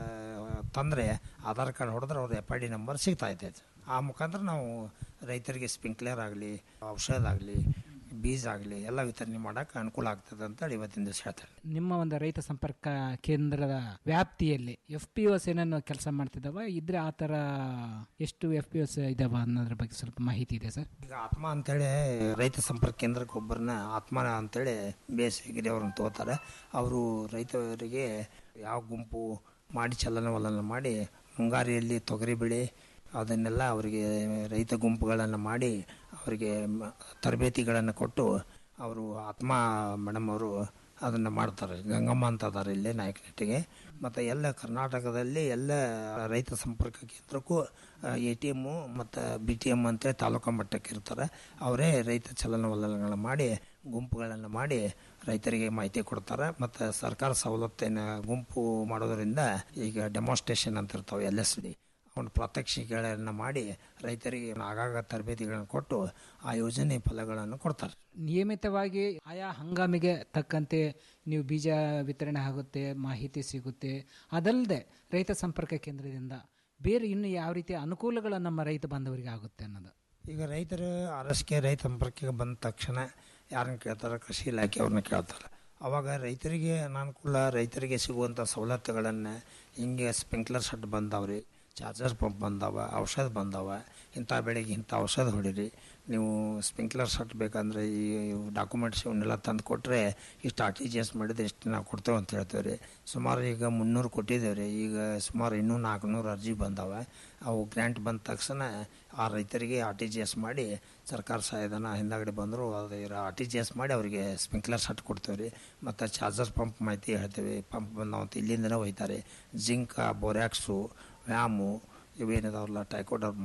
ತಂದರೆ ಆಧಾರ್ ಕಾರ್ಡ್ ಹೊಡೆದ್ರೆ ಅವ್ರ ಎಫ್ ಐ ಡಿ ನಂಬರ್ ಸಿಗ್ತಾ ಇರ್ತೈತೆ ಆ ಮುಖಾಂತರ ನಾವು ರೈತರಿಗೆ ಸ್ಪ್ರಿಂಕ್ಲರ್ ಆಗಲಿ ಔಷಧ ಆಗಲಿ ಬೀಜ ಆಗಲಿ ಎಲ್ಲ ವಿತರಣೆ ಮಾಡೋಕೆ ಅನುಕೂಲ ಆಗ್ತದೆ ಅಂತೇಳಿ ಇವತ್ತಿನ ದಿವಸ ಹೇಳ್ತಾರೆ ನಿಮ್ಮ ಒಂದು ರೈತ ಸಂಪರ್ಕ ಕೇಂದ್ರದ ವ್ಯಾಪ್ತಿಯಲ್ಲಿ ಎಫ್ ಪಿ ಒಸ್ ಏನನ್ನು ಕೆಲಸ ಮಾಡ್ತಿದ್ದಾವ ಇದ್ರೆ ಆ ಥರ ಎಷ್ಟು ಎಫ್ ಪಿ ಒಸ್ ಇದಾವ ಅನ್ನೋದ್ರ ಬಗ್ಗೆ ಸ್ವಲ್ಪ ಮಾಹಿತಿ ಇದೆ ಸರ್ ಈಗ ಆತ್ಮ ಅಂತೇಳಿ ರೈತ ಸಂಪರ್ಕ ಕೇಂದ್ರಕ್ಕೆ ಒಬ್ಬರನ್ನ ಆತ್ಮ ಅಂತೇಳಿ ಬೇಸಿಗೆ ಅವ್ರನ್ನ ತಗೋತಾರೆ ಅವರು ರೈತರಿಗೆ ಯಾವ ಗುಂಪು ಮಾಡಿ ಚಲನವಲನ ಮಾಡಿ ಮುಂಗಾರಿಯಲ್ಲಿ ತೊಗರಿ ಬೆಳೆ ಅದನ್ನೆಲ್ಲ ಅವರಿಗೆ ರೈತ ಗುಂಪುಗಳನ್ನು ಮಾಡಿ ಅವರಿಗೆ ಮ- ತರಬೇತಿಗಳನ್ನು ಕೊಟ್ಟು ಅವರು ಆತ್ಮ ಮೇಡಮ್ ಅವರು ಅದನ್ನು ಮಾಡ್ತಾರೆ ಗಂಗಮ್ಮ ಅಂತ ಅದಾರೆ ಇಲ್ಲೇ ನಾಯಕನಹಟ್ಟಿಗೆ ಮತ್ತು ಎಲ್ಲ ಕರ್ನಾಟಕದಲ್ಲಿ ಎಲ್ಲ ರೈತ ಸಂಪರ್ಕ ಕೇಂದ್ರಕ್ಕೂ ಎ ಟಿ ಎಮ್ಮು ಮತ್ತು ಬಿ ಟಿ ಎಮ್ ಅಂತೇಳಿ ತಾಲೂಕು ಮಟ್ಟಕ್ಕೆ ಇರ್ತಾರೆ ಅವರೇ ರೈತ ಚಲನವಲನಗಳನ್ನು ಮಾಡಿ ಗುಂಪುಗಳನ್ನು ಮಾಡಿ ರೈತರಿಗೆ ಮಾಹಿತಿ ಕೊಡ್ತಾರೆ ಮತ್ತು ಸರ್ಕಾರ ಸವಲತ್ತಿನ ಗುಂಪು ಮಾಡೋದರಿಂದ ಈಗ ಡೆಮಾನ್ಸ್ಟ್ರೇಷನ್ ಅಂತ ಇರ್ತಾವೆ ಎಲ್ ಎಸ್ ಡಿ ಅವನು ಪ್ರಾತ್ಯಕ್ಷಿಕೆಗಳನ್ನು ಮಾಡಿ ರೈತರಿಗೆ ಆಗಾಗ ತರಬೇತಿಗಳನ್ನು ಕೊಟ್ಟು ಆ ಯೋಜನೆ ಫಲಗಳನ್ನು ಕೊಡ್ತಾರೆ ನಿಯಮಿತವಾಗಿ ಆಯಾ ಹಂಗಾಮಿಗೆ ತಕ್ಕಂತೆ ನೀವು ಬೀಜ ವಿತರಣೆ ಆಗುತ್ತೆ ಮಾಹಿತಿ ಸಿಗುತ್ತೆ ಅದಲ್ಲದೆ ರೈತ ಸಂಪರ್ಕ ಕೇಂದ್ರದಿಂದ ಬೇರೆ ಇನ್ನು ಯಾವ ರೀತಿಯ ಅನುಕೂಲಗಳು ನಮ್ಮ ರೈತ ಬಾಂಧವರಿಗೆ ಆಗುತ್ತೆ ಅನ್ನೋದು ಈಗ ರೈತರು ಆರ್ ಎಸ್ ಕೆ ರೈತ ಸಂಪರ್ಕಕ್ಕೆ ಬಂದ ತಕ್ಷಣ ಯಾರನ್ನ ಕೇಳ್ತಾರೆ ಕೃಷಿ ಇಲಾಖೆ ಅವ್ರನ್ನ ಕೇಳ್ತಾರೆ ಅವಾಗ ರೈತರಿಗೆ ಅನಾನುಕೂಲ ರೈತರಿಗೆ ಸಿಗುವಂಥ ಸವಲತ್ತುಗಳನ್ನು ಹಿಂಗೆ ಸ್ಪ್ರಿಂಕ್ಲರ್ ಸೆಟ್ ಬಂದಾವ್ರಿ ಚಾರ್ಜರ್ ಪಂಪ್ ಬಂದಾವ ಔಷಧ ಬಂದಾವ ಇಂಥ ಬೆಳೆಗೆ ಇಂಥ ಔಷಧ ಹೊಡೀರಿ ನೀವು ಸ್ಪ್ರಿಂಕ್ಲರ್ ಸೆಟ್ ಬೇಕಂದ್ರೆ ಈ ಡಾಕ್ಯುಮೆಂಟ್ಸ್ ಇವನ್ನೆಲ್ಲ ತಂದು ಕೊಟ್ಟರೆ ಇಷ್ಟು ಆರ್ ಟಿ ಜಿ ಎಸ್ ಮಾಡಿದ್ರೆ ಇಷ್ಟು ನಾವು ಕೊಡ್ತೇವೆ ಅಂತ ಹೇಳ್ತೇವೆ ರೀ ಸುಮಾರು ಈಗ ಮುನ್ನೂರು ಕೊಟ್ಟಿದ್ದೇವೆ ರೀ ಈಗ ಸುಮಾರು ಇನ್ನೂ ನಾಲ್ಕುನೂರು ಅರ್ಜಿ ಬಂದಾವ ಅವು ಗ್ರ್ಯಾಂಟ್ ಬಂದ ತಕ್ಷಣ ಆ ರೈತರಿಗೆ ಆರ್ ಟಿ ಜಿ ಎಸ್ ಮಾಡಿ ಸರ್ಕಾರ ಸಹಾಯಧನ ಹಿಂದಾಗಡೆ ಬಂದರು ಅದು ಆರ್ ಟಿ ಜಿ ಎಸ್ ಮಾಡಿ ಅವರಿಗೆ ಸ್ಪ್ರಿಂಕ್ಲರ್ ಸೆಟ್ ಕೊಡ್ತೇವೆ ರೀ ಮತ್ತು ಚಾರ್ಜರ್ ಪಂಪ್ ಮಾಹಿತಿ ಹೇಳ್ತೇವೆ ಪಂಪ್ ಬಂದಾವಂತ ಇಲ್ಲಿಂದನೇ ಒಯ್ತಾರೆ ಜಿಂಕ ಬೋರ್ಯಾಕ್ಸು ವ್ಯಾಮು ಇವೇನಿದಾವಲ್ಲ ಟೈಕೋಡರ್ಮ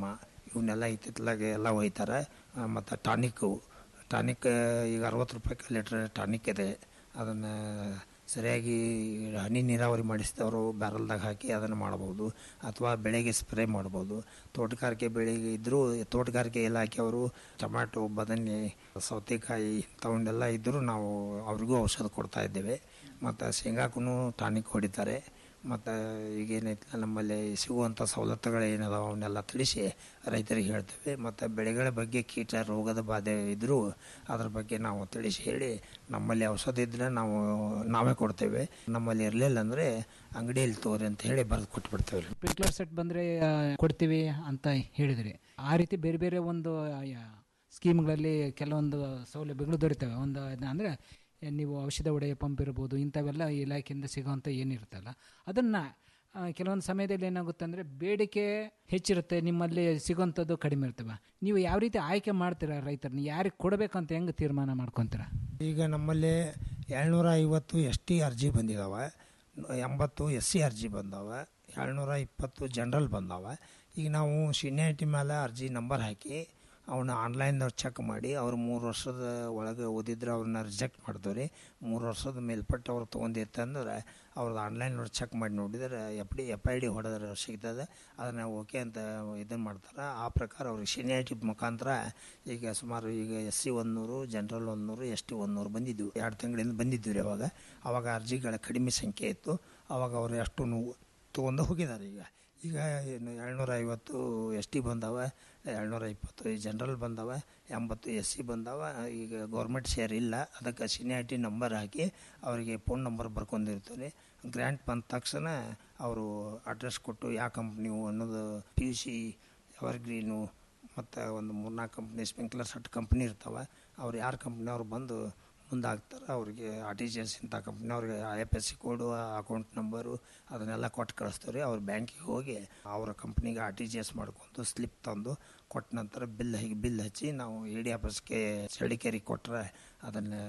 ಇವನ್ನೆಲ್ಲ ಇತ್ತಿತ್ತಲಾಗೆ ಎಲ್ಲ ಒಯ್ತಾರೆ ಮತ್ತು ಟಾನಿಕ್ಕು ಟಾನಿಕ್ ಈಗ ಅರವತ್ತು ರೂಪಾಯಿ ಲೀಟ್ರ್ ಟಾನಿಕ್ ಇದೆ ಅದನ್ನು ಸರಿಯಾಗಿ ಹನಿ ನೀರಾವರಿ ಮಾಡಿಸಿದವರು ಬ್ಯಾರಲ್ದಾಗ ಹಾಕಿ ಅದನ್ನು ಮಾಡ್ಬೋದು ಅಥವಾ ಬೆಳೆಗೆ ಸ್ಪ್ರೇ ಮಾಡ್ಬೋದು ತೋಟಗಾರಿಕೆ ಬೆಳೆಗೆ ಇದ್ದರೂ ತೋಟಗಾರಿಕೆ ಇಲಾಖೆಯವರು ಟೊಮ್ಯಾಟೊ ಬದನೆ ಸೌತೆಕಾಯಿ ಇಂಥವನ್ನೆಲ್ಲ ಇದ್ದರೂ ನಾವು ಅವ್ರಿಗೂ ಔಷಧ ಕೊಡ್ತಾ ಇದ್ದೇವೆ ಮತ್ತು ಶೇಂಗಾಕ್ಕೂ ಟಾನಿಕ್ ಹೊಡಿತಾರೆ ಮತ್ತು ಈಗೇನೈತಿಲ್ಲ ನಮ್ಮಲ್ಲಿ ಸಿಗುವಂಥ ಸವಲತ್ತುಗಳು ಏನದಾವ ಅವನ್ನೆಲ್ಲ ತಿಳಿಸಿ ರೈತರಿಗೆ ಹೇಳ್ತೇವೆ ಮತ್ತು ಬೆಳೆಗಳ ಬಗ್ಗೆ ಕೀಟ ರೋಗದ ಬಾಧೆ ಇದ್ದರೂ ಅದ್ರ ಬಗ್ಗೆ ನಾವು ತಿಳಿಸಿ ಹೇಳಿ ನಮ್ಮಲ್ಲಿ ಔಷಧ ಇದ್ದರೆ ನಾವು ನಾವೇ ಕೊಡ್ತೇವೆ ನಮ್ಮಲ್ಲಿ ಇರಲಿಲ್ಲ ಅಂದರೆ ಅಂಗಡಿಯಲ್ಲಿ ತೋರಿ ಅಂತ ಹೇಳಿ ಬರೆದು ಕೊಟ್ಬಿಡ್ತೇವೆ ರೀ ಸ್ಪ್ರಿಂಕ್ಲರ್ ಸೆಟ್ ಬಂದರೆ ಕೊಡ್ತೀವಿ ಅಂತ ಹೇಳಿದ್ರಿ ಆ ರೀತಿ ಬೇರೆ ಬೇರೆ ಒಂದು ಆ, ಸ್ಕೀಮ್ಗಳಲ್ಲಿ ಕೆಲವೊಂದು ಸೌಲಭ್ಯಗಳು ದೊರೀತವೆ ಒಂದು ಅಂದರೆ ನೀವು ಔಷಧ ಹೊಡೆಯ ಪಂಪ್ ಇರ್ಬೋದು ಇಂಥವೆಲ್ಲ ಇಲಾಖೆಯಿಂದ ಸಿಗೋವಂಥ ಏನಿರುತ್ತಲ್ಲ ಅದನ್ನು ಕೆಲವೊಂದು ಸಮಯದಲ್ಲಿ ಏನಾಗುತ್ತೆ ಅಂದರೆ ಬೇಡಿಕೆ ಹೆಚ್ಚಿರುತ್ತೆ ನಿಮ್ಮಲ್ಲಿ ಸಿಗೋವಂಥದ್ದು ಕಡಿಮೆ ಇರ್ತವೆ ನೀವು ಯಾವ ರೀತಿ ಆಯ್ಕೆ ಮಾಡ್ತೀರಾ ರೈತರನ್ನ ಯಾರಿಗೆ ಕೊಡಬೇಕಂತ ಹೆಂಗೆ ತೀರ್ಮಾನ ಮಾಡ್ಕೊತೀರಾ ಈಗ ನಮ್ಮಲ್ಲಿ ಏಳ್ನೂರ ಐವತ್ತು ಎಸ್ ಟಿ ಅರ್ಜಿ ಬಂದಿದ್ದಾವೆ ಎಂಬತ್ತು ಎಸ್ ಸಿ ಅರ್ಜಿ ಬಂದಾವೆ ಏಳ್ನೂರ ಇಪ್ಪತ್ತು ಜನರಲ್ ಬಂದಾವೆ ಈಗ ನಾವು ಸೀನಿಯಾರಿಟಿ ಮೇಲೆ ಅರ್ಜಿ ನಂಬರ್ ಹಾಕಿ ಅವನ್ನ ಆನ್ಲೈನ್ದವ್ರು ಚೆಕ್ ಮಾಡಿ ಅವ್ರು ಮೂರು ವರ್ಷದ ಒಳಗೆ ಓದಿದ್ರೆ ಅವ್ರನ್ನ ರಿಜೆಕ್ಟ್ ಮಾಡ್ತೀವಿ ರೀ ಮೂರು ವರ್ಷದ ಮೇಲ್ಪಟ್ಟು ಅವ್ರು ತೊಗೊಂಡಿತ್ತಂದ್ರೆ ಅವ್ರದ್ದು ಆನ್ಲೈನ್ದವ್ರು ಚೆಕ್ ಮಾಡಿ ನೋಡಿದ್ರೆ F D F I D ಹೊಡೆದ್ರೆ ಸಿಗ್ತದೆ ಅದನ್ನು ಓಕೆ ಅಂತ ಇದನ್ನು ಮಾಡ್ತಾರೆ ಆ ಪ್ರಕಾರ ಅವ್ರಿಗೆ ಸೀನಿಯಾರಿಟಿ ಮುಖಾಂತರ ಈಗ ಸುಮಾರು ಈಗ ಎಸ್ ಸಿ ಒಂದುನೂರು ಜನರಲ್ ಒಂದುನೂರು ಎಸ್ ಟಿ ಒಂದುನೂರು ಬಂದಿದ್ವು ಎರಡು ತಿಂಗಳಿಂದ ಬಂದಿದ್ವಿ ರೀ ಅವಾಗ ಅವಾಗ ಅರ್ಜಿಗಳ ಕಡಿಮೆ ಸಂಖ್ಯೆ ಇತ್ತು ಅವಾಗ ಅವರು ಅಷ್ಟು ನೋವು ತೊಗೊಂಡು ಹೋಗಿದ್ದಾರೆ ಈಗ ಈಗ ಏನು ಏಳ್ನೂರ ಐವತ್ತು ಎಸ್ ಟಿ ಬಂದಾವೆ ಏಳ್ನೂರ ಇಪ್ಪತ್ತು ಜನರಲ್ ಬಂದಾವೆ ಎಂಬತ್ತು ಎಸ್ ಸಿ ಬಂದಾವೆ ಈಗ ಗೌರ್ಮೆಂಟ್ ಶೇರ್ ಇಲ್ಲ ಅದಕ್ಕೆ ಸೀನಿಯಾರಿಟಿ ನಂಬರ್ ಹಾಕಿ ಅವರಿಗೆ ಫೋನ್ ನಂಬರ್ ಬರ್ಕೊಂಡಿರ್ತಾರೆ ಗ್ರ್ಯಾಂಟ್ ಬಂದ ತಕ್ಷಣ ಅವರು ಅಡ್ರೆಸ್ ಕೊಟ್ಟು ಯಾವ ಕಂಪ್ನಿವು ಅನ್ನೋದು ಪಿ ಯು ಸಿ ಎವರ್ಗ್ರೀನು ಮತ್ತು ಒಂದು ಮೂರ್ನಾಲ್ಕು ಕಂಪ್ನಿ ಸ್ಪ್ರಿಂಕ್ಲರ್ ಸೆಟ್ ಕಂಪ್ನಿ ಇರ್ತಾವೆ ಅವ್ರು ಯಾರು ಕಂಪ್ನಿಯವ್ರು ಬಂದು ಮುಂದಾಗ್ತಾರೆ ಅವ್ರಿಗೆ ಆರ್ ಟಿ ಜಿ ಎಸ್ ಇಂಥ ಕಂಪ್ನಿಯವ್ರಿಗೆ I F S C code account number ಅದನ್ನೆಲ್ಲ ಕೊಟ್ಟು ಕಳಿಸ್ತಾರೆ ರೀ ಅವ್ರ ಬ್ಯಾಂಕಿಗೆ ಹೋಗಿ ಅವರ ಕಂಪ್ನಿಗೆ ಆರ್ ಟಿ ಜಿ ಎಸ್ ಮಾಡ್ಕೊಂಡು ಸ್ಲಿಪ್ ತಂದು ಕೊಟ್ಟ ನಂತರ ಬಿಲ್ ಹೀಗೆ ಬಿಲ್ ಹಚ್ಚಿ ನಾವು ಎ ಡಿ ಆಫೀಸ್ಗೆ ಚಳಿಕೇರಿ ಕೊಟ್ಟರೆ ಅದನ್ನು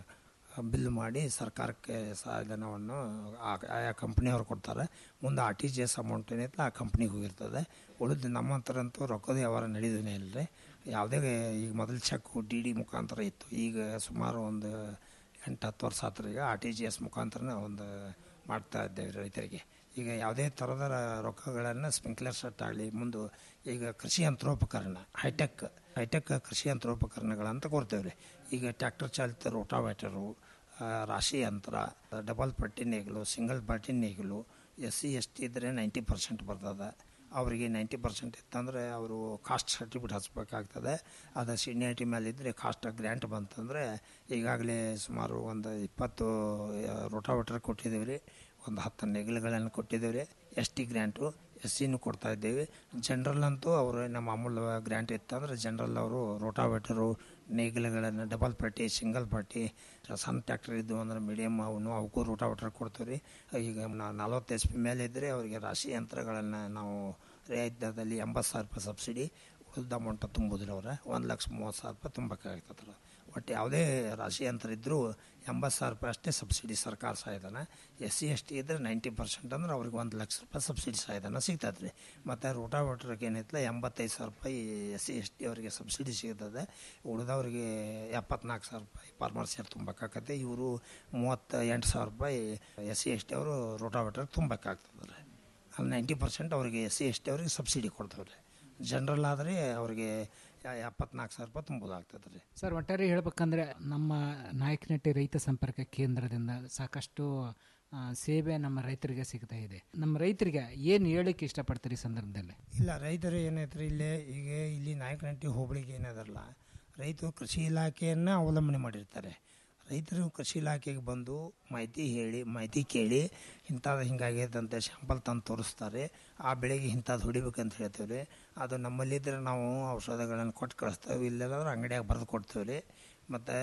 ಬಿಲ್ ಮಾಡಿ ಸರ್ಕಾರಕ್ಕೆ ಸಾಧನವನ್ನು ಆ- ಆಯಾ ಕಂಪ್ನಿಯವ್ರು ಕೊಡ್ತಾರೆ ಮುಂದೆ R T G S amount ಏನೈತೆ ಆ ಕಂಪ್ನಿಗೆ ಹೋಗಿರ್ತದೆ ಉಳಿದು ನಮ್ಮ ಹತ್ರ ಅಂತೂ ರೊಕ್ಕದ ವ್ಯವಹಾರ ನಡೆಯೋದೇ ಇಲ್ಲ ರೀ ಯಾವುದೇ ಈಗ ಮೊದಲು ಚೆಕ್ಕು ಡಿ ಡಿ ಮುಖಾಂತರ ಇತ್ತು ಈಗ ಸುಮಾರು ಒಂದು ಎಂಟು ಹತ್ತು ವರ್ಷ ಆತ್ರಿ ಈಗ ಆರ್ ಟಿ ಜಿ ಎಸ್ ಮುಖಾಂತರನೇ ಒಂದು ಮಾಡ್ತಾ ಇದ್ದೇವೆ ರೈತರಿಗೆ ಈಗ ಯಾವುದೇ ಥರದ ರೊಕ್ಕಗಳನ್ನು ಸ್ಪ್ರಿಂಕ್ಲರ್ ಸೆಟ್ ಆಗಲಿ ಮುಂದೆ ಈಗ ಕೃಷಿ ಯಂತ್ರೋಪಕರಣ ಹೈಟೆಕ್ ಹೈಟೆಕ್ ಕೃಷಿ ಯಂತ್ರೋಪಕರಣಗಳಂತ ಕೊಡ್ತೇವೆ ರೀ ಈಗ ಟ್ರ್ಯಾಕ್ಟರ್ ಚಾಲಿತ ರೋಟಾವೇಟರು ಆ, ರಾಶಿ ಯಂತ್ರ ಡಬಲ್ ಪಟ್ಟಿ ನೇಗಿಲು ಸಿಂಗಲ್ ಪಟ್ಟಿ ನೇಗಿಲು ಎಸ್ ಸಿ ಎಸ್ ಟಿ ಇದ್ದರೆ ನೈಂಟಿ ಪರ್ಸೆಂಟ್ ಬರ್ತದೆ ಅವರಿಗೆ ನೈಂಟಿ ಪರ್ಸೆಂಟ್ ಇತ್ತಂದರೆ ಅವರು ಕಾಸ್ಟ್ ಸರ್ಟಿಫಿಕೇಟ್ ಹಚ್ಬೇಕಾಗ್ತದೆ ಅದು ಸೀನಿಯಾರಿಟಿ ಮೇಲೆ ಇದ್ದರೆ ಕಾಸ್ಟ್ ಗ್ರ್ಯಾಂಟ್ ಬಂತಂದರೆ ಈಗಾಗಲೇ ಸುಮಾರು ಒಂದು ಇಪ್ಪತ್ತು ರೋಟಾವೇಟರ್ ಕೊಟ್ಟಿದ್ದೀವಿ ರೀ ಒಂದು ಹತ್ತು ನೆಗಲುಗಳನ್ನು ಕೊಟ್ಟಿದ್ದೇವೆ ರೀ ಎಸ್ ಟಿ ಗ್ರ್ಯಾಂಟು ಎಸ್ ಸಿನೂ ಕೊಡ್ತಾ ಇದ್ದೇವೆ ಜನರಲ್ ಅಂತೂ ಅವರು ನಮ್ಮ ಅಮೂಲ್ ಗ್ರ್ಯಾಂಟ್ ಇತ್ತಂದ್ರೆ ಜನರಲ್ ಅವರು ರೋಟಾವೇಟರು ನೇಗಿಲುಗಳನ್ನು ಡಬಲ್ ಪಟ್ಟಿ ಸಿಂಗಲ್ ಪಟ್ಟಿ ಸಣ್ಣ ಟ್ಯಾಕ್ಟರ್ ಇದ್ದು ಅಂದ್ರೆ ಮೀಡಿಯಮ್ ಅವನು ಅವಕ್ಕೂ ರೋಟಾವೇಟರ್ ಕೊಡ್ತೀವಿ ರೀ ಈಗ ನಲ್ವತ್ತು ಎಚ್ ಪಿ ಮೇಲೆ ಇದ್ದರೆ ಅವರಿಗೆ ರಾಶಿ ಯಂತ್ರಗಳನ್ನು ನಾವು ರಿಯಾಯಿತಿ ದರದಲ್ಲಿ ಎಂಬತ್ತು ಸಾವಿರ ರೂಪಾಯಿ ಸಬ್ಸಿಡಿ ಉಳಿದ ಅಮೌಂಟ್ ತುಂಬೋದಿಲ್ಲ ಅವ್ರೆ ಒಂದು ಲಕ್ಷ ಮೂವತ್ತು ಸಾವಿರ ರೂಪಾಯಿ ತುಂಬಬೇಕಾಗ್ತದೆ ಒಟ್ಟು ಯಾವುದೇ ರಾಶಿ ಯಂತ್ರ ಇದ್ದರೂ ಎಂಬತ್ತು ಸಾವಿರ ರೂಪಾಯಿ ಅಷ್ಟೇ ಸಬ್ಸಿಡಿ ಸರ್ಕಾರ ಸಹಾಯಧನ ಎಸ್ ಸಿ ಎಸ್ ಟಿ ಇದ್ದರೆ ನೈಂಟಿ ಪರ್ಸೆಂಟ್ ಅಂದ್ರೆ ಅವ್ರಿಗೆ ಒಂದು ಲಕ್ಷ ರೂಪಾಯಿ ಸಬ್ಸಿಡಿ ಸಹಾಯಧನ ಸಿಗ್ತದೆ ರೀ ಮತ್ತು ರೋಟಾವೇಟ್ರಿಗೆ ಏನೈತಲ್ಲ ಎಂಬತ್ತೈದು ಸಾವಿರ ರೂಪಾಯಿ ಎಸ್ ಸಿ ಎಸ್ ಟಿ ಅವರಿಗೆ ಸಬ್ಸಿಡಿ ಸಿಗ್ತದೆ ಉಳಿದವ್ರಿಗೆ ಎಪ್ಪತ್ನಾಲ್ಕು ಸಾವಿರ ರೂಪಾಯಿ ಫಾರ್ಮರ್ ಶೇರ್ ತುಂಬಬೇಕಾಗತ್ತೆ ಇವರು ಮೂವತ್ತ ಎಂಟು ಸಾವಿರ ರೂಪಾಯಿ ಎಸ್ ಸಿ ಎಸ್ ಟಿ ಅವರು ರೋಟಾವೇಟರ್ ತುಂಬಬೇಕಾಗ್ತದೆ ರೀ ಅಲ್ಲಿ ನೈಂಟಿ ಪರ್ಸೆಂಟ್ ಅವರಿಗೆ ಎಸ್ ಸಿ ಎಸ್ ಟಿ ಅವ್ರಿಗೆ ಸಬ್ಸಿಡಿ ಕೊಡ್ತೇವೆ ರೀ ಜನರಲ್ ಆದರೆ ಅವರಿಗೆ ಎಪ್ಪತ್ನಾಲ್ಕು ಸಾವಿರ ರೂಪಾಯಿ ತುಂಬೋದಾಗ್ತದೆ ರೀ ಸರ್ ಒಟ್ಟಾರೆ ಹೇಳ್ಬೇಕಂದ್ರೆ ನಮ್ಮ ನಾಯಕನಟ್ಟಿ ರೈತ ಸಂಪರ್ಕ ಕೇಂದ್ರದಿಂದ ಸಾಕಷ್ಟು ಆ, ಸೇವೆ ನಮ್ಮ ರೈತರಿಗೆ ಸಿಗ್ತಾ ಇದೆ ನಮ್ಮ ರೈತರಿಗೆ ಏನು ಹೇಳಕ್ಕೆ ಇಷ್ಟಪಡ್ತೀರಿ ಈ ಸಂದರ್ಭದಲ್ಲಿ ಇಲ್ಲ ರೈತರು ಏನೈತ್ರಿ ಇಲ್ಲೇ ಈಗ ಇಲ್ಲಿ ನಾಯಕನಹಟ್ಟಿ ಹೋಬಳಿಗೆ ಏನದಲ್ಲ ರೈತರು ಕೃಷಿ ಇಲಾಖೆಯನ್ನು ಅವಲಂಬನೆ ಮಾಡಿರ್ತಾರೆ ರೈತರು ಕೃಷಿ ಇಲಾಖೆಗೆ ಬಂದು ಮಾಹಿತಿ ಹೇಳಿ ಮಾಹಿತಿ ಕೇಳಿ ಇಂಥದ್ದು ಹಿಂಗಾಗೈತೆ ಅಂತ ಶಾಂಪಲ್ ತಂದು ತೋರಿಸ್ತಾರೆ ಆ ಬೆಳೆಗೆ ಇಂಥದ್ದು ಹೊಡಿಬೇಕಂತ ಹೇಳ್ತೇವೆ ರೀ ಅದು ನಮ್ಮಲ್ಲಿದ್ದರೆ ನಾವು ಔಷಧಗಳನ್ನು ಕೊಟ್ಟು ಕಳಿಸ್ತೇವೆ ಇಲ್ಲೆಲ್ಲಾದ್ರೆ ಅಂಗಡಿಯಾಗ ಬರೆದು ಕೊಡ್ತೇವೆ ರೀ ಮತ್ತು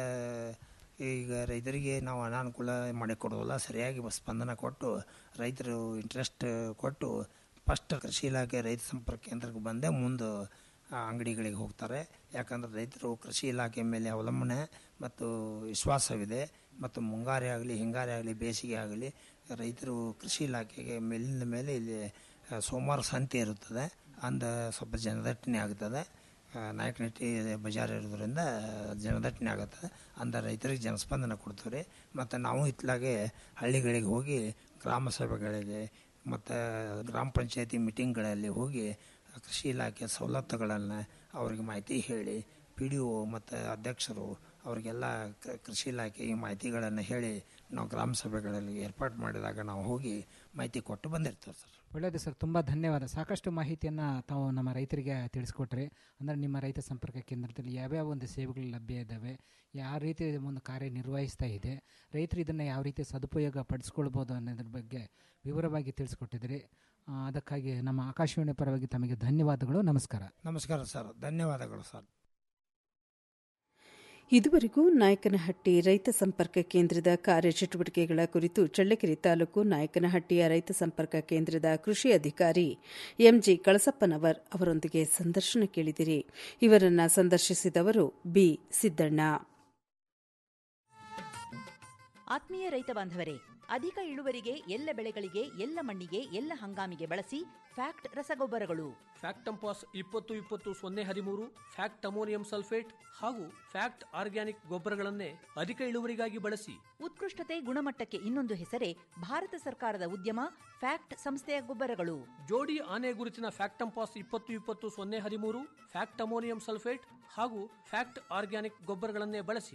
ಈಗ ರೈತರಿಗೆ ನಾವು ಅನಾನುಕೂಲ ಮಾಡಿಕೊಡೋದಿಲ್ಲ ಸರಿಯಾಗಿ ಸ್ಪಂದನ ಕೊಟ್ಟು ರೈತರು ಇಂಟ್ರೆಸ್ಟ್ ಕೊಟ್ಟು ಫಸ್ಟ್ ಕೃಷಿ ಇಲಾಖೆ ರೈತ ಸಂಪರ್ಕ ಕೇಂದ್ರಕ್ಕೆ ಬಂದೇ ಮುಂದೆ ಆ ಅಂಗಡಿಗಳಿಗೆ ಹೋಗ್ತಾರೆ ಯಾಕಂದ್ರೆ ರೈತರು ಕೃಷಿ ಇಲಾಖೆ ಮೇಲೆ ಅವಲಂಬನೆ ಮತ್ತು ವಿಶ್ವಾಸವಿದೆ ಮತ್ತು ಮುಂಗಾರಿ ಆಗಲಿ ಹಿಂಗಾರಿ ಆಗಲಿ ಬೇಸಿಗೆ ಆಗಲಿ ರೈತರು ಕೃಷಿ ಇಲಾಖೆಗೆ ಮೇಲಿನ ಮೇಲೆ ಇಲ್ಲಿ ಆ, ಸೋಮವಾರ ಸಂತೆ ಇರುತ್ತದೆ ಅಂದ ಸ್ವಲ್ಪ ಜನದಟ್ಟಣೆ ಆಗ್ತದೆ ಆ, ನಾಯಕನಹಟ್ಟಿ ಬಜಾರ್ ಇರೋದ್ರಿಂದ ಜನದಟ್ಟಣೆ ಆಗುತ್ತದೆ ಅಂದ ರೈತರಿಗೆ ಜನಸ್ಪಂದನ ಕೊಡ್ತೀವಿ ರೀ ಮತ್ತು ನಾವು ಇತ್ಲಾಗೆ ಹಳ್ಳಿಗಳಿಗೆ ಹೋಗಿ ಗ್ರಾಮ ಸಭೆಗಳಿಗೆ ಮತ್ತು ಗ್ರಾಮ ಪಂಚಾಯತಿ ಮೀಟಿಂಗ್ಗಳಲ್ಲಿ ಹೋಗಿ ಕೃಷಿ ಇಲಾಖೆ ಸವಲತ್ತುಗಳನ್ನು ಅವ್ರಿಗೆ ಮಾಹಿತಿ ಹೇಳಿ ಪಿ ಡಿ ಒ ಮತ್ತು ಅಧ್ಯಕ್ಷರು ಅವರಿಗೆಲ್ಲ ಕ- ಕೃಷಿ ಇಲಾಖೆ ಈ ಮಾಹಿತಿಗಳನ್ನು ಹೇಳಿ ನಾವು ಗ್ರಾಮ ಸಭೆಗಳಲ್ಲಿ ಏರ್ಪಾಡು ಮಾಡಿದಾಗ ನಾವು ಹೋಗಿ ಮಾಹಿತಿ ಕೊಟ್ಟು ಬಂದಿರ್ತೇವೆ ಸರ್ ಒಳ್ಳೆಯದು ಸರ್ ತುಂಬ ಧನ್ಯವಾದ ಸಾಕಷ್ಟು ಮಾಹಿತಿಯನ್ನು ತಾವು ನಮ್ಮ ರೈತರಿಗೆ ತಿಳಿಸ್ಕೊಟ್ರಿ ಅಂದರೆ ನಿಮ್ಮ ರೈತ ಸಂಪರ್ಕ ಕೇಂದ್ರದಲ್ಲಿ ಯಾವ್ಯಾವ ಒಂದು ಸೇವೆಗಳು ಲಭ್ಯ ಇದ್ದಾವೆ ಯಾವ ರೀತಿ ಒಂದು ಕಾರ್ಯ ನಿರ್ವಹಿಸ್ತಾ ಇದೆ ರೈತರು ಇದನ್ನು ಯಾವ ರೀತಿ ಸದುಪಯೋಗ ಪಡಿಸ್ಕೊಳ್ಬೋದು ಅನ್ನೋದ್ರ ಬಗ್ಗೆ ವಿವರವಾಗಿ ತಿಳಿಸ್ಕೊಟ್ಟಿದ್ದೀರಿ ಆ, ಅದಕ್ಕಾಗಿ ನಮ್ಮ ಆಕಾಶವಾಣಿ ಪರವಾಗಿ ತಮಗೆ ಧನ್ಯವಾದಗಳು ನಮಸ್ಕಾರ ನಮಸ್ಕಾರ ಸರ್ ಧನ್ಯವಾದಗಳು ಸರ್ ಇದುವರೆಗೂ ನಾಯಕನಹಟ್ಟಿ ರೈತ ಸಂಪರ್ಕ ಕೇಂದ್ರದ ಕಾರ್ಯಚಟುವಟಿಕೆಗಳ ಕುರಿತು ಚಳ್ಳಕೆರೆ ತಾಲೂಕು ನಾಯಕನಹಟ್ಟಿಯ ರೈತ ಸಂಪರ್ಕ ಕೇಂದ್ರದ ಕೃಷಿ ಅಧಿಕಾರಿ ಎಂಜಿ ಕಳಸಪ್ಪನವರ್ ಅವರೊಂದಿಗೆ ಸಂದರ್ಶನ ಕೇಳಿದಿರಿ ಇವರನ್ನ ಸಂದರ್ಶಿಸಿದವರು ಬಿ ಸಿದ್ದಣ್ಣ ಆತ್ಮೀಯ ರೈತ ಬಾಂಧವರೇ ಅಧಿಕ ಇಳುವರಿಗೆ ಎಲ್ಲ ಬೆಳೆಗಳಿಗೆ ಎಲ್ಲ ಮಣ್ಣಿಗೆ ಎಲ್ಲ ಹಂಗಾಮಿಗೆ ಬಳಸಿ ಫ್ಯಾಕ್ಟ್ ರಸಗೊಬ್ಬರಗಳು ಫ್ಯಾಕ್ಟಂಪಾಸ್ ಇಪ್ಪತ್ತು ಇಪ್ಪತ್ತು ಸೊನ್ನೆ ಹದಿಮೂರು ಫ್ಯಾಕ್ಟ್ ಅಮೋನಿಯಂ ಸಲ್ಫೇಟ್ ಹಾಗೂ ಫ್ಯಾಕ್ಟ್ ಆರ್ಗ್ಯಾನಿಕ್ ಗೊಬ್ಬರಗಳನ್ನೇ ಅಧಿಕ ಇಳುವರಿಗಾಗಿ ಬಳಸಿ ಉತ್ಕೃಷ್ಟತೆ ಗುಣಮಟ್ಟಕ್ಕೆ ಇನ್ನೊಂದು ಹೆಸರೇ ಭಾರತ ಸರ್ಕಾರದ ಉದ್ಯಮ ಫ್ಯಾಕ್ಟ್ ಸಂಸ್ಥೆಯ ಗೊಬ್ಬರಗಳು ಜೋಡಿ ಆನೆ ಗುರುತಿನ ಫ್ಯಾಕ್ಟಂಪಾಸ್ ಇಪ್ಪತ್ತು ಇಪ್ಪತ್ತು ಸೊನ್ನೆ ಹದಿಮೂರು ಫ್ಯಾಕ್ಟ್ ಅಮೋನಿಯಂ ಸಲ್ಫೇಟ್ ಹಾಗೂ ಫ್ಯಾಕ್ಟ್ ಆರ್ಗ್ಯಾನಿಕ್ ಗೊಬ್ಬರಗಳನ್ನೇ ಬಳಸಿ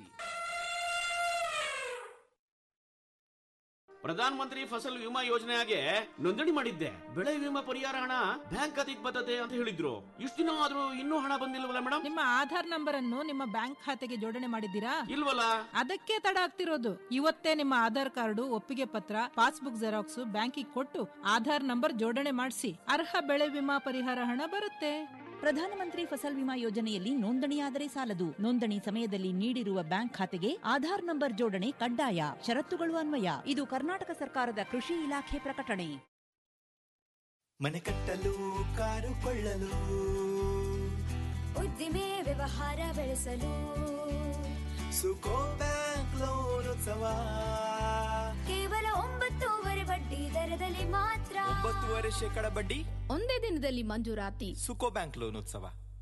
ಪ್ರಧಾನ ಮಂತ್ರಿ ಫಸಲ್ ವಿಮಾ ಯೋಜನೆಗೆ ನೋಂದಣಿ ಮಾಡಿದ್ದೆ ಬೆಳೆ ವಿಮಾ ಪರಿಹಾರ ಹಣ ಬ್ಯಾಂಕ್ ಖಾತೆಗೆ ಬರ್ತದೆ ಅಂತ ಹೇಳಿದ್ರು ಇಷ್ಟು ದಿನ ಆದ್ರೂ ಇನ್ನೂ ಹಣ ಬಂದಿಲ್ವಲ್ಲ ಮೇಡಮ್ ನಿಮ್ಮ ಆಧಾರ್ ನಂಬರ್ ಅನ್ನು ನಿಮ್ಮ ಬ್ಯಾಂಕ್ ಖಾತೆಗೆ ಜೋಡಣೆ ಮಾಡಿದ್ದೀರಾ ಇಲ್ವಲ್ಲ ಅದಕ್ಕೆ ತಡ ಆಗ್ತಿರೋದು ಇವತ್ತೇ ನಿಮ್ಮ ಆಧಾರ್ ಕಾರ್ಡು ಒಪ್ಪಿಗೆ ಪತ್ರ ಪಾಸ್ಬುಕ್ ಜೆರಾಕ್ಸ್ ಬ್ಯಾಂಕಿಗೆ ಕೊಟ್ಟು ಆಧಾರ್ ನಂಬರ್ ಜೋಡಣೆ ಮಾಡಿಸಿ ಅರ್ಹ ಬೆಳೆ ವಿಮಾ ಪರಿಹಾರ ಹಣ ಬರುತ್ತೆ ಪ್ರಧಾನಮಂತ್ರಿ ಫಸಲ್ ವಿಮಾ ಯೋಜನೆಯಲ್ಲಿ ನೋಂದಣಿಯಾದರೆ ಸಾಲದು ನೋಂದಣಿ ಸಮಯದಲ್ಲಿ ನೀಡಿರುವ ಬ್ಯಾಂಕ್ ಖಾತೆಗೆ ಆಧಾರ್ ನಂಬರ್ ಜೋಡಣೆ ಕಡ್ಡಾಯ ಷರತ್ತುಗಳು ಅನ್ವಯ ಇದು ಕರ್ನಾಟಕ ಸರ್ಕಾರದ ಕೃಷಿ ಇಲಾಖೆ ಪ್ರಕಟಣೆ ಮನೆ ಕಟ್ಟಲು ಕಾರು ಕೊಳ್ಳಲು ಉದ್ದಿಮೆ ವ್ಯವಹಾರ ಬೆಳೆಸಲು ಸುಕೋ ಬ್ಯಾಂಕ್ ಲೋನ್ ಉತ್ಸವ ಕೇವಲ ಒಂಬತ್ತೂವರೆ ಬಡ್ಡಿ ದರದಲ್ಲಿ ಮಾತ್ರ ಒಂಬತ್ತುವರೆ ಶೇಕಡ ಬಡ್ಡಿ ಒಂದೇ ದಿನದಲ್ಲಿ ಮಂಜೂರಾತಿ ಸುಕೋ ಬ್ಯಾಂಕ್ ಲೋನ್ ಉತ್ಸವ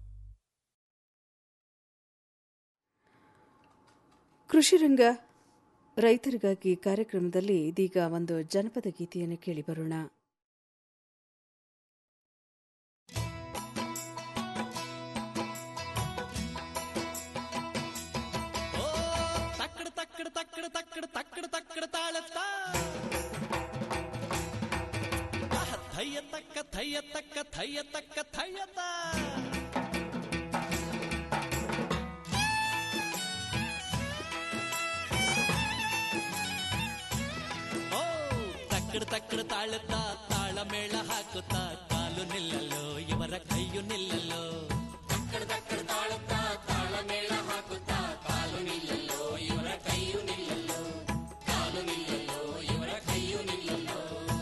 ಕೃಷಿ ರಂಗ ರೈತರಿಗಾಗಿ ಕಾರ್ಯಕ್ರಮದಲ್ಲಿ ಇದೀಗ ಒಂದು ಜನಪದ ಗೀತೆಯನ್ನು ಕೇಳಿ ಬರೋಣ ತಕ್ಕಡ ತಕ್ಕಡ ತಕ್ಕಡ ತಕ್ಕಡ ತಕ್ಕಡ ತಕ್ಕಡ ತಾಳತ್ತ ಥಯ್ಯ ತಕ್ಕ ಥಯ್ಯ ತಕ್ಕ ಥಯ್ಯ ತಕ್ಕ ಥಯ್ಯತ ಓ ತಕ್ಕಡ ತಕ್ಕಡ ತಾಳತ್ತ ತಾಳ ಮೇಳ ಹಾಕುತ್ತಾ ಕಾಲು ನಿಲ್ಲಲು ಇವರ ಕೈಯು ನಿಲ್ಲಲು ತಕ್ಕಡ ತಕ್ಕಡ ತಾಳತ್ತ ತಾಳ ಮೇಳ ಹಾಕುತ್ತಾ ಕಾಲು ನಿಲ್ಲಲು ಇವರ ಕೈಯು ನಿಲ್ಲಲು ಕಾಲು ನಿಲ್ಲಲು ಇವರ ಕೈಯು ನಿಲ್ಲಲು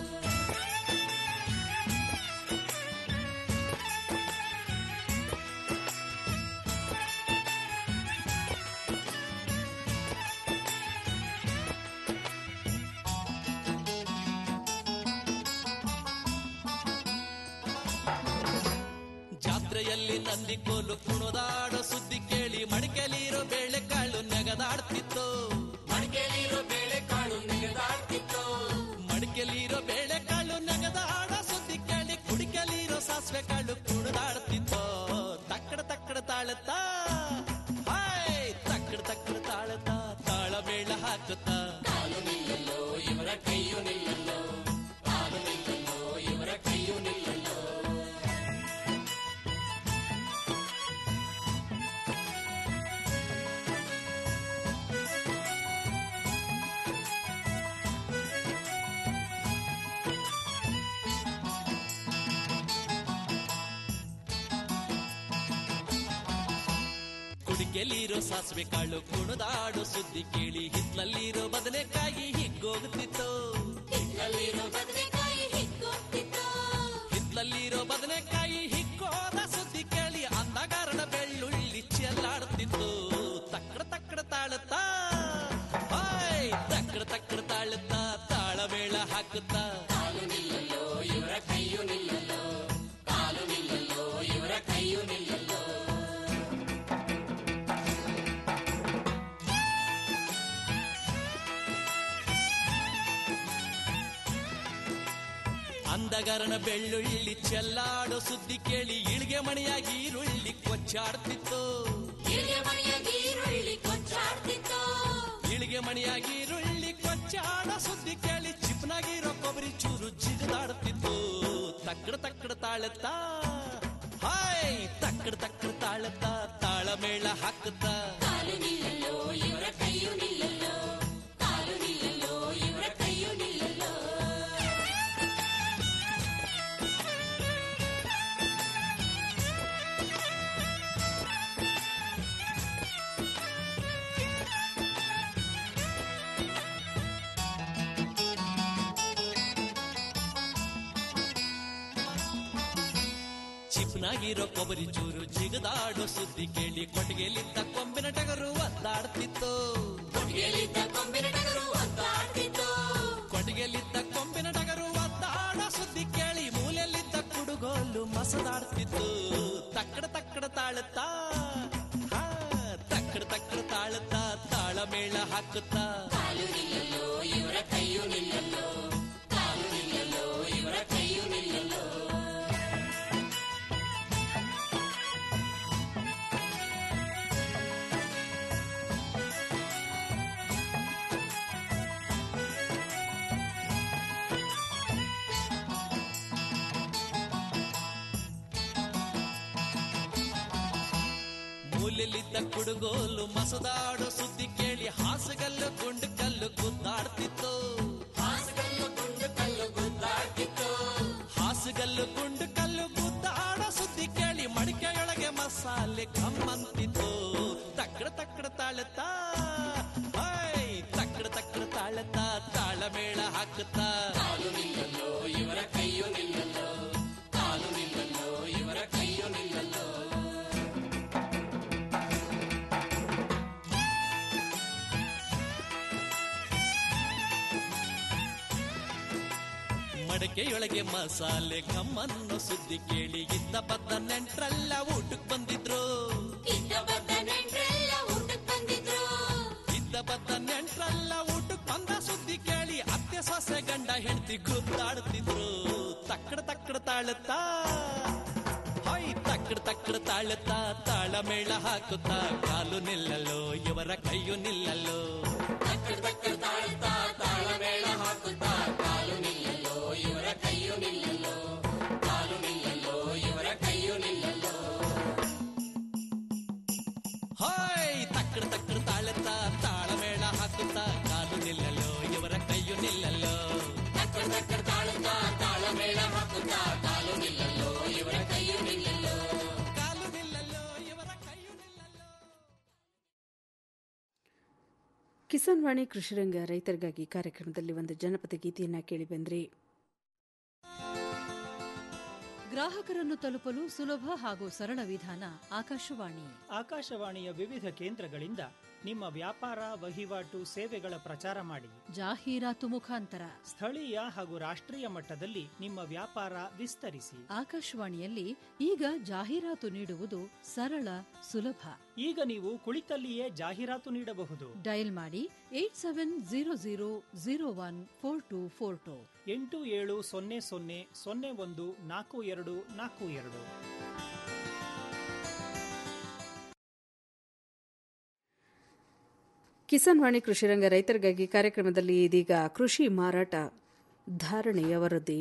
ಜಾತ್ರೆಯಲ್ಲಿ ನಂದಿ ಕೋಲು ಕುಣದಾಡೋ ಸುದ್ದಿ ಕೇಳಿ ಮಡಿಕೆಲಿರೋ ಬೇಳೆಕಾಳು ನೆಗದಾಡ್ತಿತ್ತು ಮಡಿಕೆಲಿರೋ ಬೇಳೆಕಾಳು ನೆಗದಾಡ್ತಿತ್ತು ಮಡಿಕೆಲಿರೋ ಬೇಳೆಕಾಳು ನೆಗದಾಡೋ ಸುದ್ದಿ ಕೇಳಿ ಕುಡಿಕೆಲಿರೋ ಸಾಸಿವೆ ಕಾಳು ಕುಣದಾಡ್ತಿತ್ತು ತಕ್ಕಡ ತಕ್ಕಡ ತಾಳತ್ತ ಹಾಯ್ ತಕ್ಕಡ ತಕ್ಕಡ ತಾಳತ್ತ ತಾಳ ಮೇಳ ಹಾಕುತ್ತಾ ಕಾಲು ನಿಲ್ಲಲು ಇವರ ಕೈಯು ನಿಲ್ಲಲು ಕಾಲು ನಿಲ್ಲಲು ಇವರ ಕೈಯು ನಿಲ್ಲಲು ಕುಡಿಕೆಲಿರೋ ಸಾಸಿವೆ ಕಾಳು ಕುಣದಾಡು ಸುದ್ದಿ ಕೇಳಿ ಹಿತ್ಲಲ್ಲಿರೋ ಬದನೆಕಾಯಿ ಹಿಗ್ಗೋಗುತ್ತಿತ್ತು ಹಿತ್ಲಲ್ಲಿರೋ ಬದನೆಕಾಯಿ ಹಿಗ್ಗೋಗ್ತಿತ್ತು ಹಿತ್ಲಲ್ಲಿರೋ ಬದನೆಕಾಯಿ ಹಿಗ್ಗೋದ ಸುದ್ದಿ ಕೇಳಿ ಅಂದಗಾರಣ ಬೆಳ್ಳುಳ್ಳಿ ಚೆಲ್ಲಾಡ್ತಿತ್ತು ತಕ್ಕಡ ತಕ್ಕಡ ತಾಳುತ್ತಾ ಹಾಯ್ ತಕ್ಕಡ ತಕ್ಕಡ ತಾಳುತ್ತಾ ತಾಳ ಮೇಳ ಹಾಕುತ್ತಾ ಕಾಲು ನಿಲ್ಲಲು ಇವರ ಕೈಯು ನಿಲ್ಲಲು ಕಾಲು ನಿಲ್ಲಲು ಅಂಡಗಾರನ ಬೆಳ್ಳುಳ್ಳಿ ಚೆಲ್ಲಾಡೋ ಸುದ್ದಿ ಕೇಳಿ ಇಳಿಗೆ ಮಣಿಯಾಗಿ ಈರುಳ್ಳಿ ಕೊಚ್ಚಾಡ್ತಿತ್ತು ಇಳಿಗೆ ಮಣಿಯಾಗಿ ಈರುಳ್ಳಿ ಕೊಚ್ಚಾಡ್ತಿತ್ತು ಇಳಿಗೆ ಮಣಿಯಾಗಿ ಈರುಳ್ಳಿ ಕೊಚ್ಚಾಡೋ ಸುದ್ದಿ ಕೇಳಿ ಚಿಪ್ನಾಗಿರೋ ಕೊಬ್ಬರಿ ಚೂರು ಜಿಗಿದಾಡ್ತಿತ್ತು ತಕ್ಕಡ ತಕ್ಕಡ ತಾಳತ್ತ ಹಾಯ್ ತಕ್ಕಡ ತಕ್ಕಡ ತಾಳತ್ತ ತಾಳಮೇಳ ಹಾಕುತ್ತ ಕಾಲು ನಿಲ್ಲಲ್ಲೋ ಇವರ ಕೈಯು ನಿಲ್ಲಲ್ಲೋ ಕಾಲು ನಿಲ್ಲಲ್ಲೋ ಇವರ ಕೈಯು ನಿಲ್ಲಲ್ಲೋ ಚಿಪ್ನಾಗಿರೋ ಕೊಬ್ಬರಿ ಚೂರು ಜಿಗದಾಡೋ ಸುದ್ದಿ ಕೇಳಿ ಕೊಟ್ಟಿಗೆಲಿದ್ದ ಕೊಂಬಿನ ಟಗರು ಒದ್ದಾಡ್ತಿತ್ತು ಕೊಟ್ಟಿಗೆಲಿದ್ದ ಕೊಂಬಿನ ಟಗರು ಒದ್ದಾಡ್ತಿತ್ತು ಕೊಟ್ಟಿಗೆಲಿದ್ದ ಕೊಂಬಿನ ಟಗರು ಒದ್ದಾಡೋ ಸುದ್ದಿ ಕೇಳಿ ಮೂಲೆಯಲ್ಲಿದ್ದ ಕುಡುಗೋಲು ಮಸದಾಡ್ತಿತ್ತು ತಕ್ಕಡ ತಕ್ಕಡ ತಾಳುತ್ತಾ ಹಾ, ತಕ್ಕಡ ತಕ್ಕಡ ತಾಳುತ್ತಾ ತಾಳಮೇಳ ಹಾಕುತ್ತಾ ಕಾಲು ನಿಲ್ಲಲ್ಲೋ ಇವರ ಕೈಯು ನಿಲ್ಲಲ್ಲೋ ಕಾಲು ನಿಲ್ಲಲ್ಲೋ ಇವರ ಕೈಯು ನಿಲ್ಲಲ್ಲೋ ಮೂಲೆಯಲ್ಲಿದ್ದ ಕುಡುಗೋಲು ಮಸದಾಡೋ ಸುದ್ದಿ ಕೇಳಿ ಹಾಸಗಲ್ಲು ಗುಂಡು ಕಲ್ಲು ಗುದ್ದಾಡ್ತಿತ್ತು ಹಾಸಗಲ್ಲು ಗುಂಡು ಕಲ್ಲು ಗುದ್ದಾಡ್ತಿತ್ತು ಹಾಸುಗಲ್ಲು ಗುಂಡು ಕಲ್ಲು ಗುದ್ದಾಡೋ ಸುದ್ದಿ ಕೇಳಿ ಮಡಿಕೆಯೊಳಗೆ ಮಸಾಲೆ ಕಮ್ಮಂತಿತ್ತು ತಕ್ಕಡ ತಕ್ಕಡ ತಾಳುತ್ತಾ ಹಾಯ್ ತಕ್ಕಡ ತಕ್ಕಡ ತಾಳುತ್ತಾ ತಾಳಮೇಳ ಹಾಕುತ್ತಾ ಕಾಲು ನಿಲ್ಲಲ್ಲೋ ಇವರ ಕೈಯು ನಿಲ್ಲಲ್ಲೋ ಕಾಲು ನಿಲ್ಲಲ್ಲೋ ಇವರ ಕೈಯು ನಿಲ್ಲಲ್ಲೋ ಮಡಕೆಯೊಳಗೆ ಮಸಾಲೆ ಕಮ್ಮನ್ನು ಸುದ್ದಿ ಕೇಳಿ ಇದ್ದ ಬದ್ದ ನೆಂಟ್ರೆಲ್ಲ ಊಟಕ್ ಬಂದಿದ್ರು ಇದ್ದ ಬದ್ದ ನೆಂಟ್ರೆಲ್ಲ ಊಟಕ್ ಬಂದಿದ್ರು ಇದ್ದ ಬದ್ದ ನೆಂಟ್ರೆಲ್ಲ ಊಟಕ್ ಬಂದ ಸುದ್ದಿ ಕೇಳಿ ಅತ್ತೆ ಸೊಸೆ ಗಂಡ ಹೆಂಡತಿ ಗುದ್ದಾಡ್ತಿದ್ರು ತಕ್ಕಡ ತಕ್ಕಡ ತಾಳುತ್ತಾ ಹೊಯ್ ತಕ್ಕಡ ತಕ್ಕಡ ತಾಳುತ್ತಾ ತಾಳಮೇಳ ಹಾಕುತ್ತಾ ಕಾಲು ನಿಲ್ಲಲ್ಲೋ ಇವರ ಕೈಯು ನಿಲ್ಲಲ್ಲೋ ತಕ್ಕಡ ತಕ್ಕಡ ತಾಳುತ್ತಾ ತಾಳಮೇಳ ಹಾಕುತ್ತಾ ಕಾಲು ನಿಲ್ಲಲ್ಲೋ ಇವರ ಕೈಯು ನಿಲ್ಲಲ್ಲೋ ಕಾಲು ನಿಲ್ಲಲ್ಲೋ ಇವರ ಕೈಯು ನಿಲ್ಲಲ್ಲೋ ಹಾಯ್ ತಕ್ಕಡ ತಕ್ಕಡ ತಾಳುತ್ತಾ ತಾಳಮೇಳ ಹಾಕುತ್ತಾ ಕಾಲು ನಿಲ್ಲಲ್ಲೋ ಇವರ ಕೈಯು ನಿಲ್ಲಲ್ಲೋ ತಕ್ಕಡ ತಕ್ಕಡ ತಾಳುತ್ತಾ ತಾಳಮೇಳ ಹಾಕುತ್ತಾ ಕಾಲು ನಿಲ್ಲಲ್ಲೋ ಇವರ ಕೈಯು ನಿಲ್ಲಲ್ಲೋ ಕಾಲು ನಿಲ್ಲಲ್ಲೋ ಇವರ ಕೈಯು ಕಿಸಾನ್ ವಾಣಿ ಕೃಷಿರಂಗ ರೈತರಿಗಾಗಿ ಕಾರ್ಯಕ್ರಮದಲ್ಲಿ ಒಂದು ಜನಪದ ಗೀತೆಯನ್ನ ಕೇಳಿ ಬಂದ್ರಿ ಗ್ರಾಹಕರನ್ನು ತಲುಪಲು ಸುಲಭ ಹಾಗೂ ಸರಳ ವಿಧಾನ ಆಕಾಶವಾಣಿ ಆಕಾಶವಾಣಿಯ ವಿವಿಧ ಕೇಂದ್ರಗಳಿಂದ ನಿಮ್ಮ ವ್ಯಾಪಾರ ವಹಿವಾಟು ಸೇವೆಗಳ ಪ್ರಚಾರ ಮಾಡಿ ಜಾಹೀರಾತು ಮುಖಾಂತರ ಸ್ಥಳೀಯ ಹಾಗೂ ರಾಷ್ಟ್ರೀಯ ಮಟ್ಟದಲ್ಲಿ ನಿಮ್ಮ ವ್ಯಾಪಾರ ವಿಸ್ತರಿಸಿ ಆಕಾಶವಾಣಿಯಲ್ಲಿ ಈಗ ಜಾಹೀರಾತು ನೀಡುವುದು ಸರಳ ಸುಲಭ ಈಗ ನೀವು ಕುಳಿತಲ್ಲಿಯೇ ಜಾಹೀರಾತು ನೀಡಬಹುದು ಡಯಲ್ ಮಾಡಿ eight seven zero zero zero one four two four two ಎಂಟು ಏಳು ಸೊನ್ನೆ ಸೊನ್ನೆ ಸೊನ್ನೆ ಒಂದು ನಾಲ್ಕು ಎರಡು ನಾಲ್ಕು ಎರಡು ಕಿಸಾನ್ ವಾಣಿ ಕೃಷಿರಂಗ ರೈತರಿಗಾಗಿ ಕಾರ್ಯಕ್ರಮದಲ್ಲಿ ಇದೀಗ ಕೃಷಿ ಮಾರಾಟ ಧಾರಣೆಯ ವರದಿ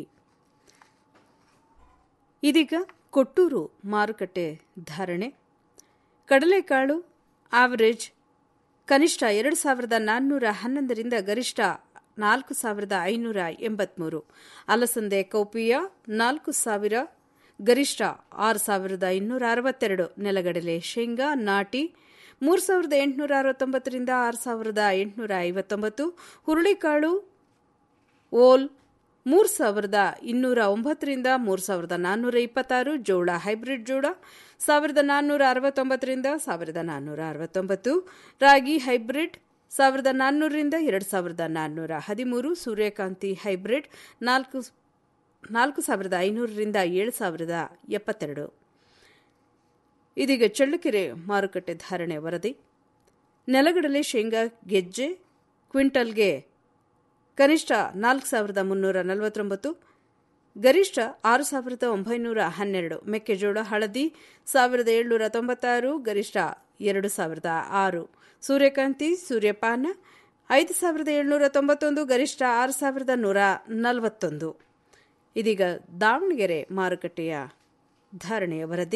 ಇದೀಗ ಕೊಟ್ಟೂರು ಮಾರುಕಟ್ಟೆ ಧಾರಣೆ ಕಡಲೆಕಾಳು ಆವರೇಜ್ ಕನಿಷ್ಠ ಎರಡು ಸಾವಿರದ ನಾನ್ನೂರ ಹನ್ನೊಂದರಿಂದ ಗರಿಷ್ಠ ನಾಲ್ಕು ಸಾವಿರದ ಐನೂರ ಎಂಬತ್ಮೂರು ಅಲಸಂದೆ ಕೌಪಿಯ ನಾಲ್ಕು ಸಾವಿರ ಗರಿಷ್ಠ ಆರು ಸಾವಿರದ ಇನ್ನೂರ ಅರವತ್ತೆರಡು ನೆಲಗಡಲೆ ಶೇಂಗಾ ನಾಟಿ ಮೂರು ಸಾವಿರದ ಎಂಟುನೂರ ಅರವತ್ತೊಂಬತ್ತರಿಂದ ಆರು ಸಾವಿರದ ಎಂಟುನೂರ ಐವತ್ತೊಂಬತ್ತು ಹುರುಳಿಕಾಳು ಓಲ್ ಮೂರು ಸಾವಿರದ ಇನ್ನೂರ ಒಂಬತ್ತರಿಂದ ಮೂರು ಸಾವಿರದ ನಾನ್ನೂರ ಇಪ್ಪತ್ತಾರು ಜೋಳ ಹೈಬ್ರಿಡ್ ಜೋಳ ಸಾವಿರದ ನಾನ್ನೂರ ಅರವತ್ತೊಂಬತ್ತರಿಂದ ಸಾವಿರದ ನಾನ್ನೂರ ಅರವತ್ತೊಂಬತ್ತು ರಾಗಿ ಹೈಬ್ರಿಡ್ ಸಾವಿರದ ನಾನ್ನೂರರಿಂದ ಎರಡು ಸಾವಿರದ ನಾನ್ನೂರ ಹದಿಮೂರು ಸೂರ್ಯಕಾಂತಿ ಹೈಬ್ರಿಡ್ ನಾಲ್ಕು ನಾಲ್ಕು ಸಾವಿರದ ಐನೂರರಿಂದ ಏಳು ಸಾವಿರದ ಎಪ್ಪತ್ತೆರಡು ಇದೀಗ ಚಳ್ಳಕೆರೆ ಮಾರುಕಟ್ಟೆ ಧಾರಣೆ ವರದಿ ನೆಲಗಡಲೆ ಶೇಂಗಾ ಗೆಜ್ಜೆ ಕ್ವಿಂಟಲ್ಗೆ ಕನಿಷ್ಠ ನಾಲ್ಕು ಸಾವಿರದ ಮುನ್ನೂರ ನಲವತ್ತೊಂಬತ್ತು ಗರಿಷ್ಠ ಆರು ಸಾವಿರದ ಒಂಬೈನೂರ ಹನ್ನೆರಡು ಮೆಕ್ಕೆಜೋಳ ಹಳದಿ ಸಾವಿರದ ಏಳ್ನೂರ ತೊಂಬತ್ತಾರು ಗರಿಷ್ಠ ಎರಡು ಸಾವಿರದ ಆರು ಸೂರ್ಯಕಾಂತಿ ಸೂರ್ಯಪಾನ ಐದು ಸಾವಿರದ ಏಳ್ನೂರ ತೊಂಬತ್ತೊಂದು ಗರಿಷ್ಠ ಆರು ಸಾವಿರದ ನೂರ ನಲವತ್ತೊಂದು ಇದೀಗ ದಾವಣಗೆರೆ ಮಾರುಕಟ್ಟೆಯ ಧಾರಣೆಯ ವರದಿ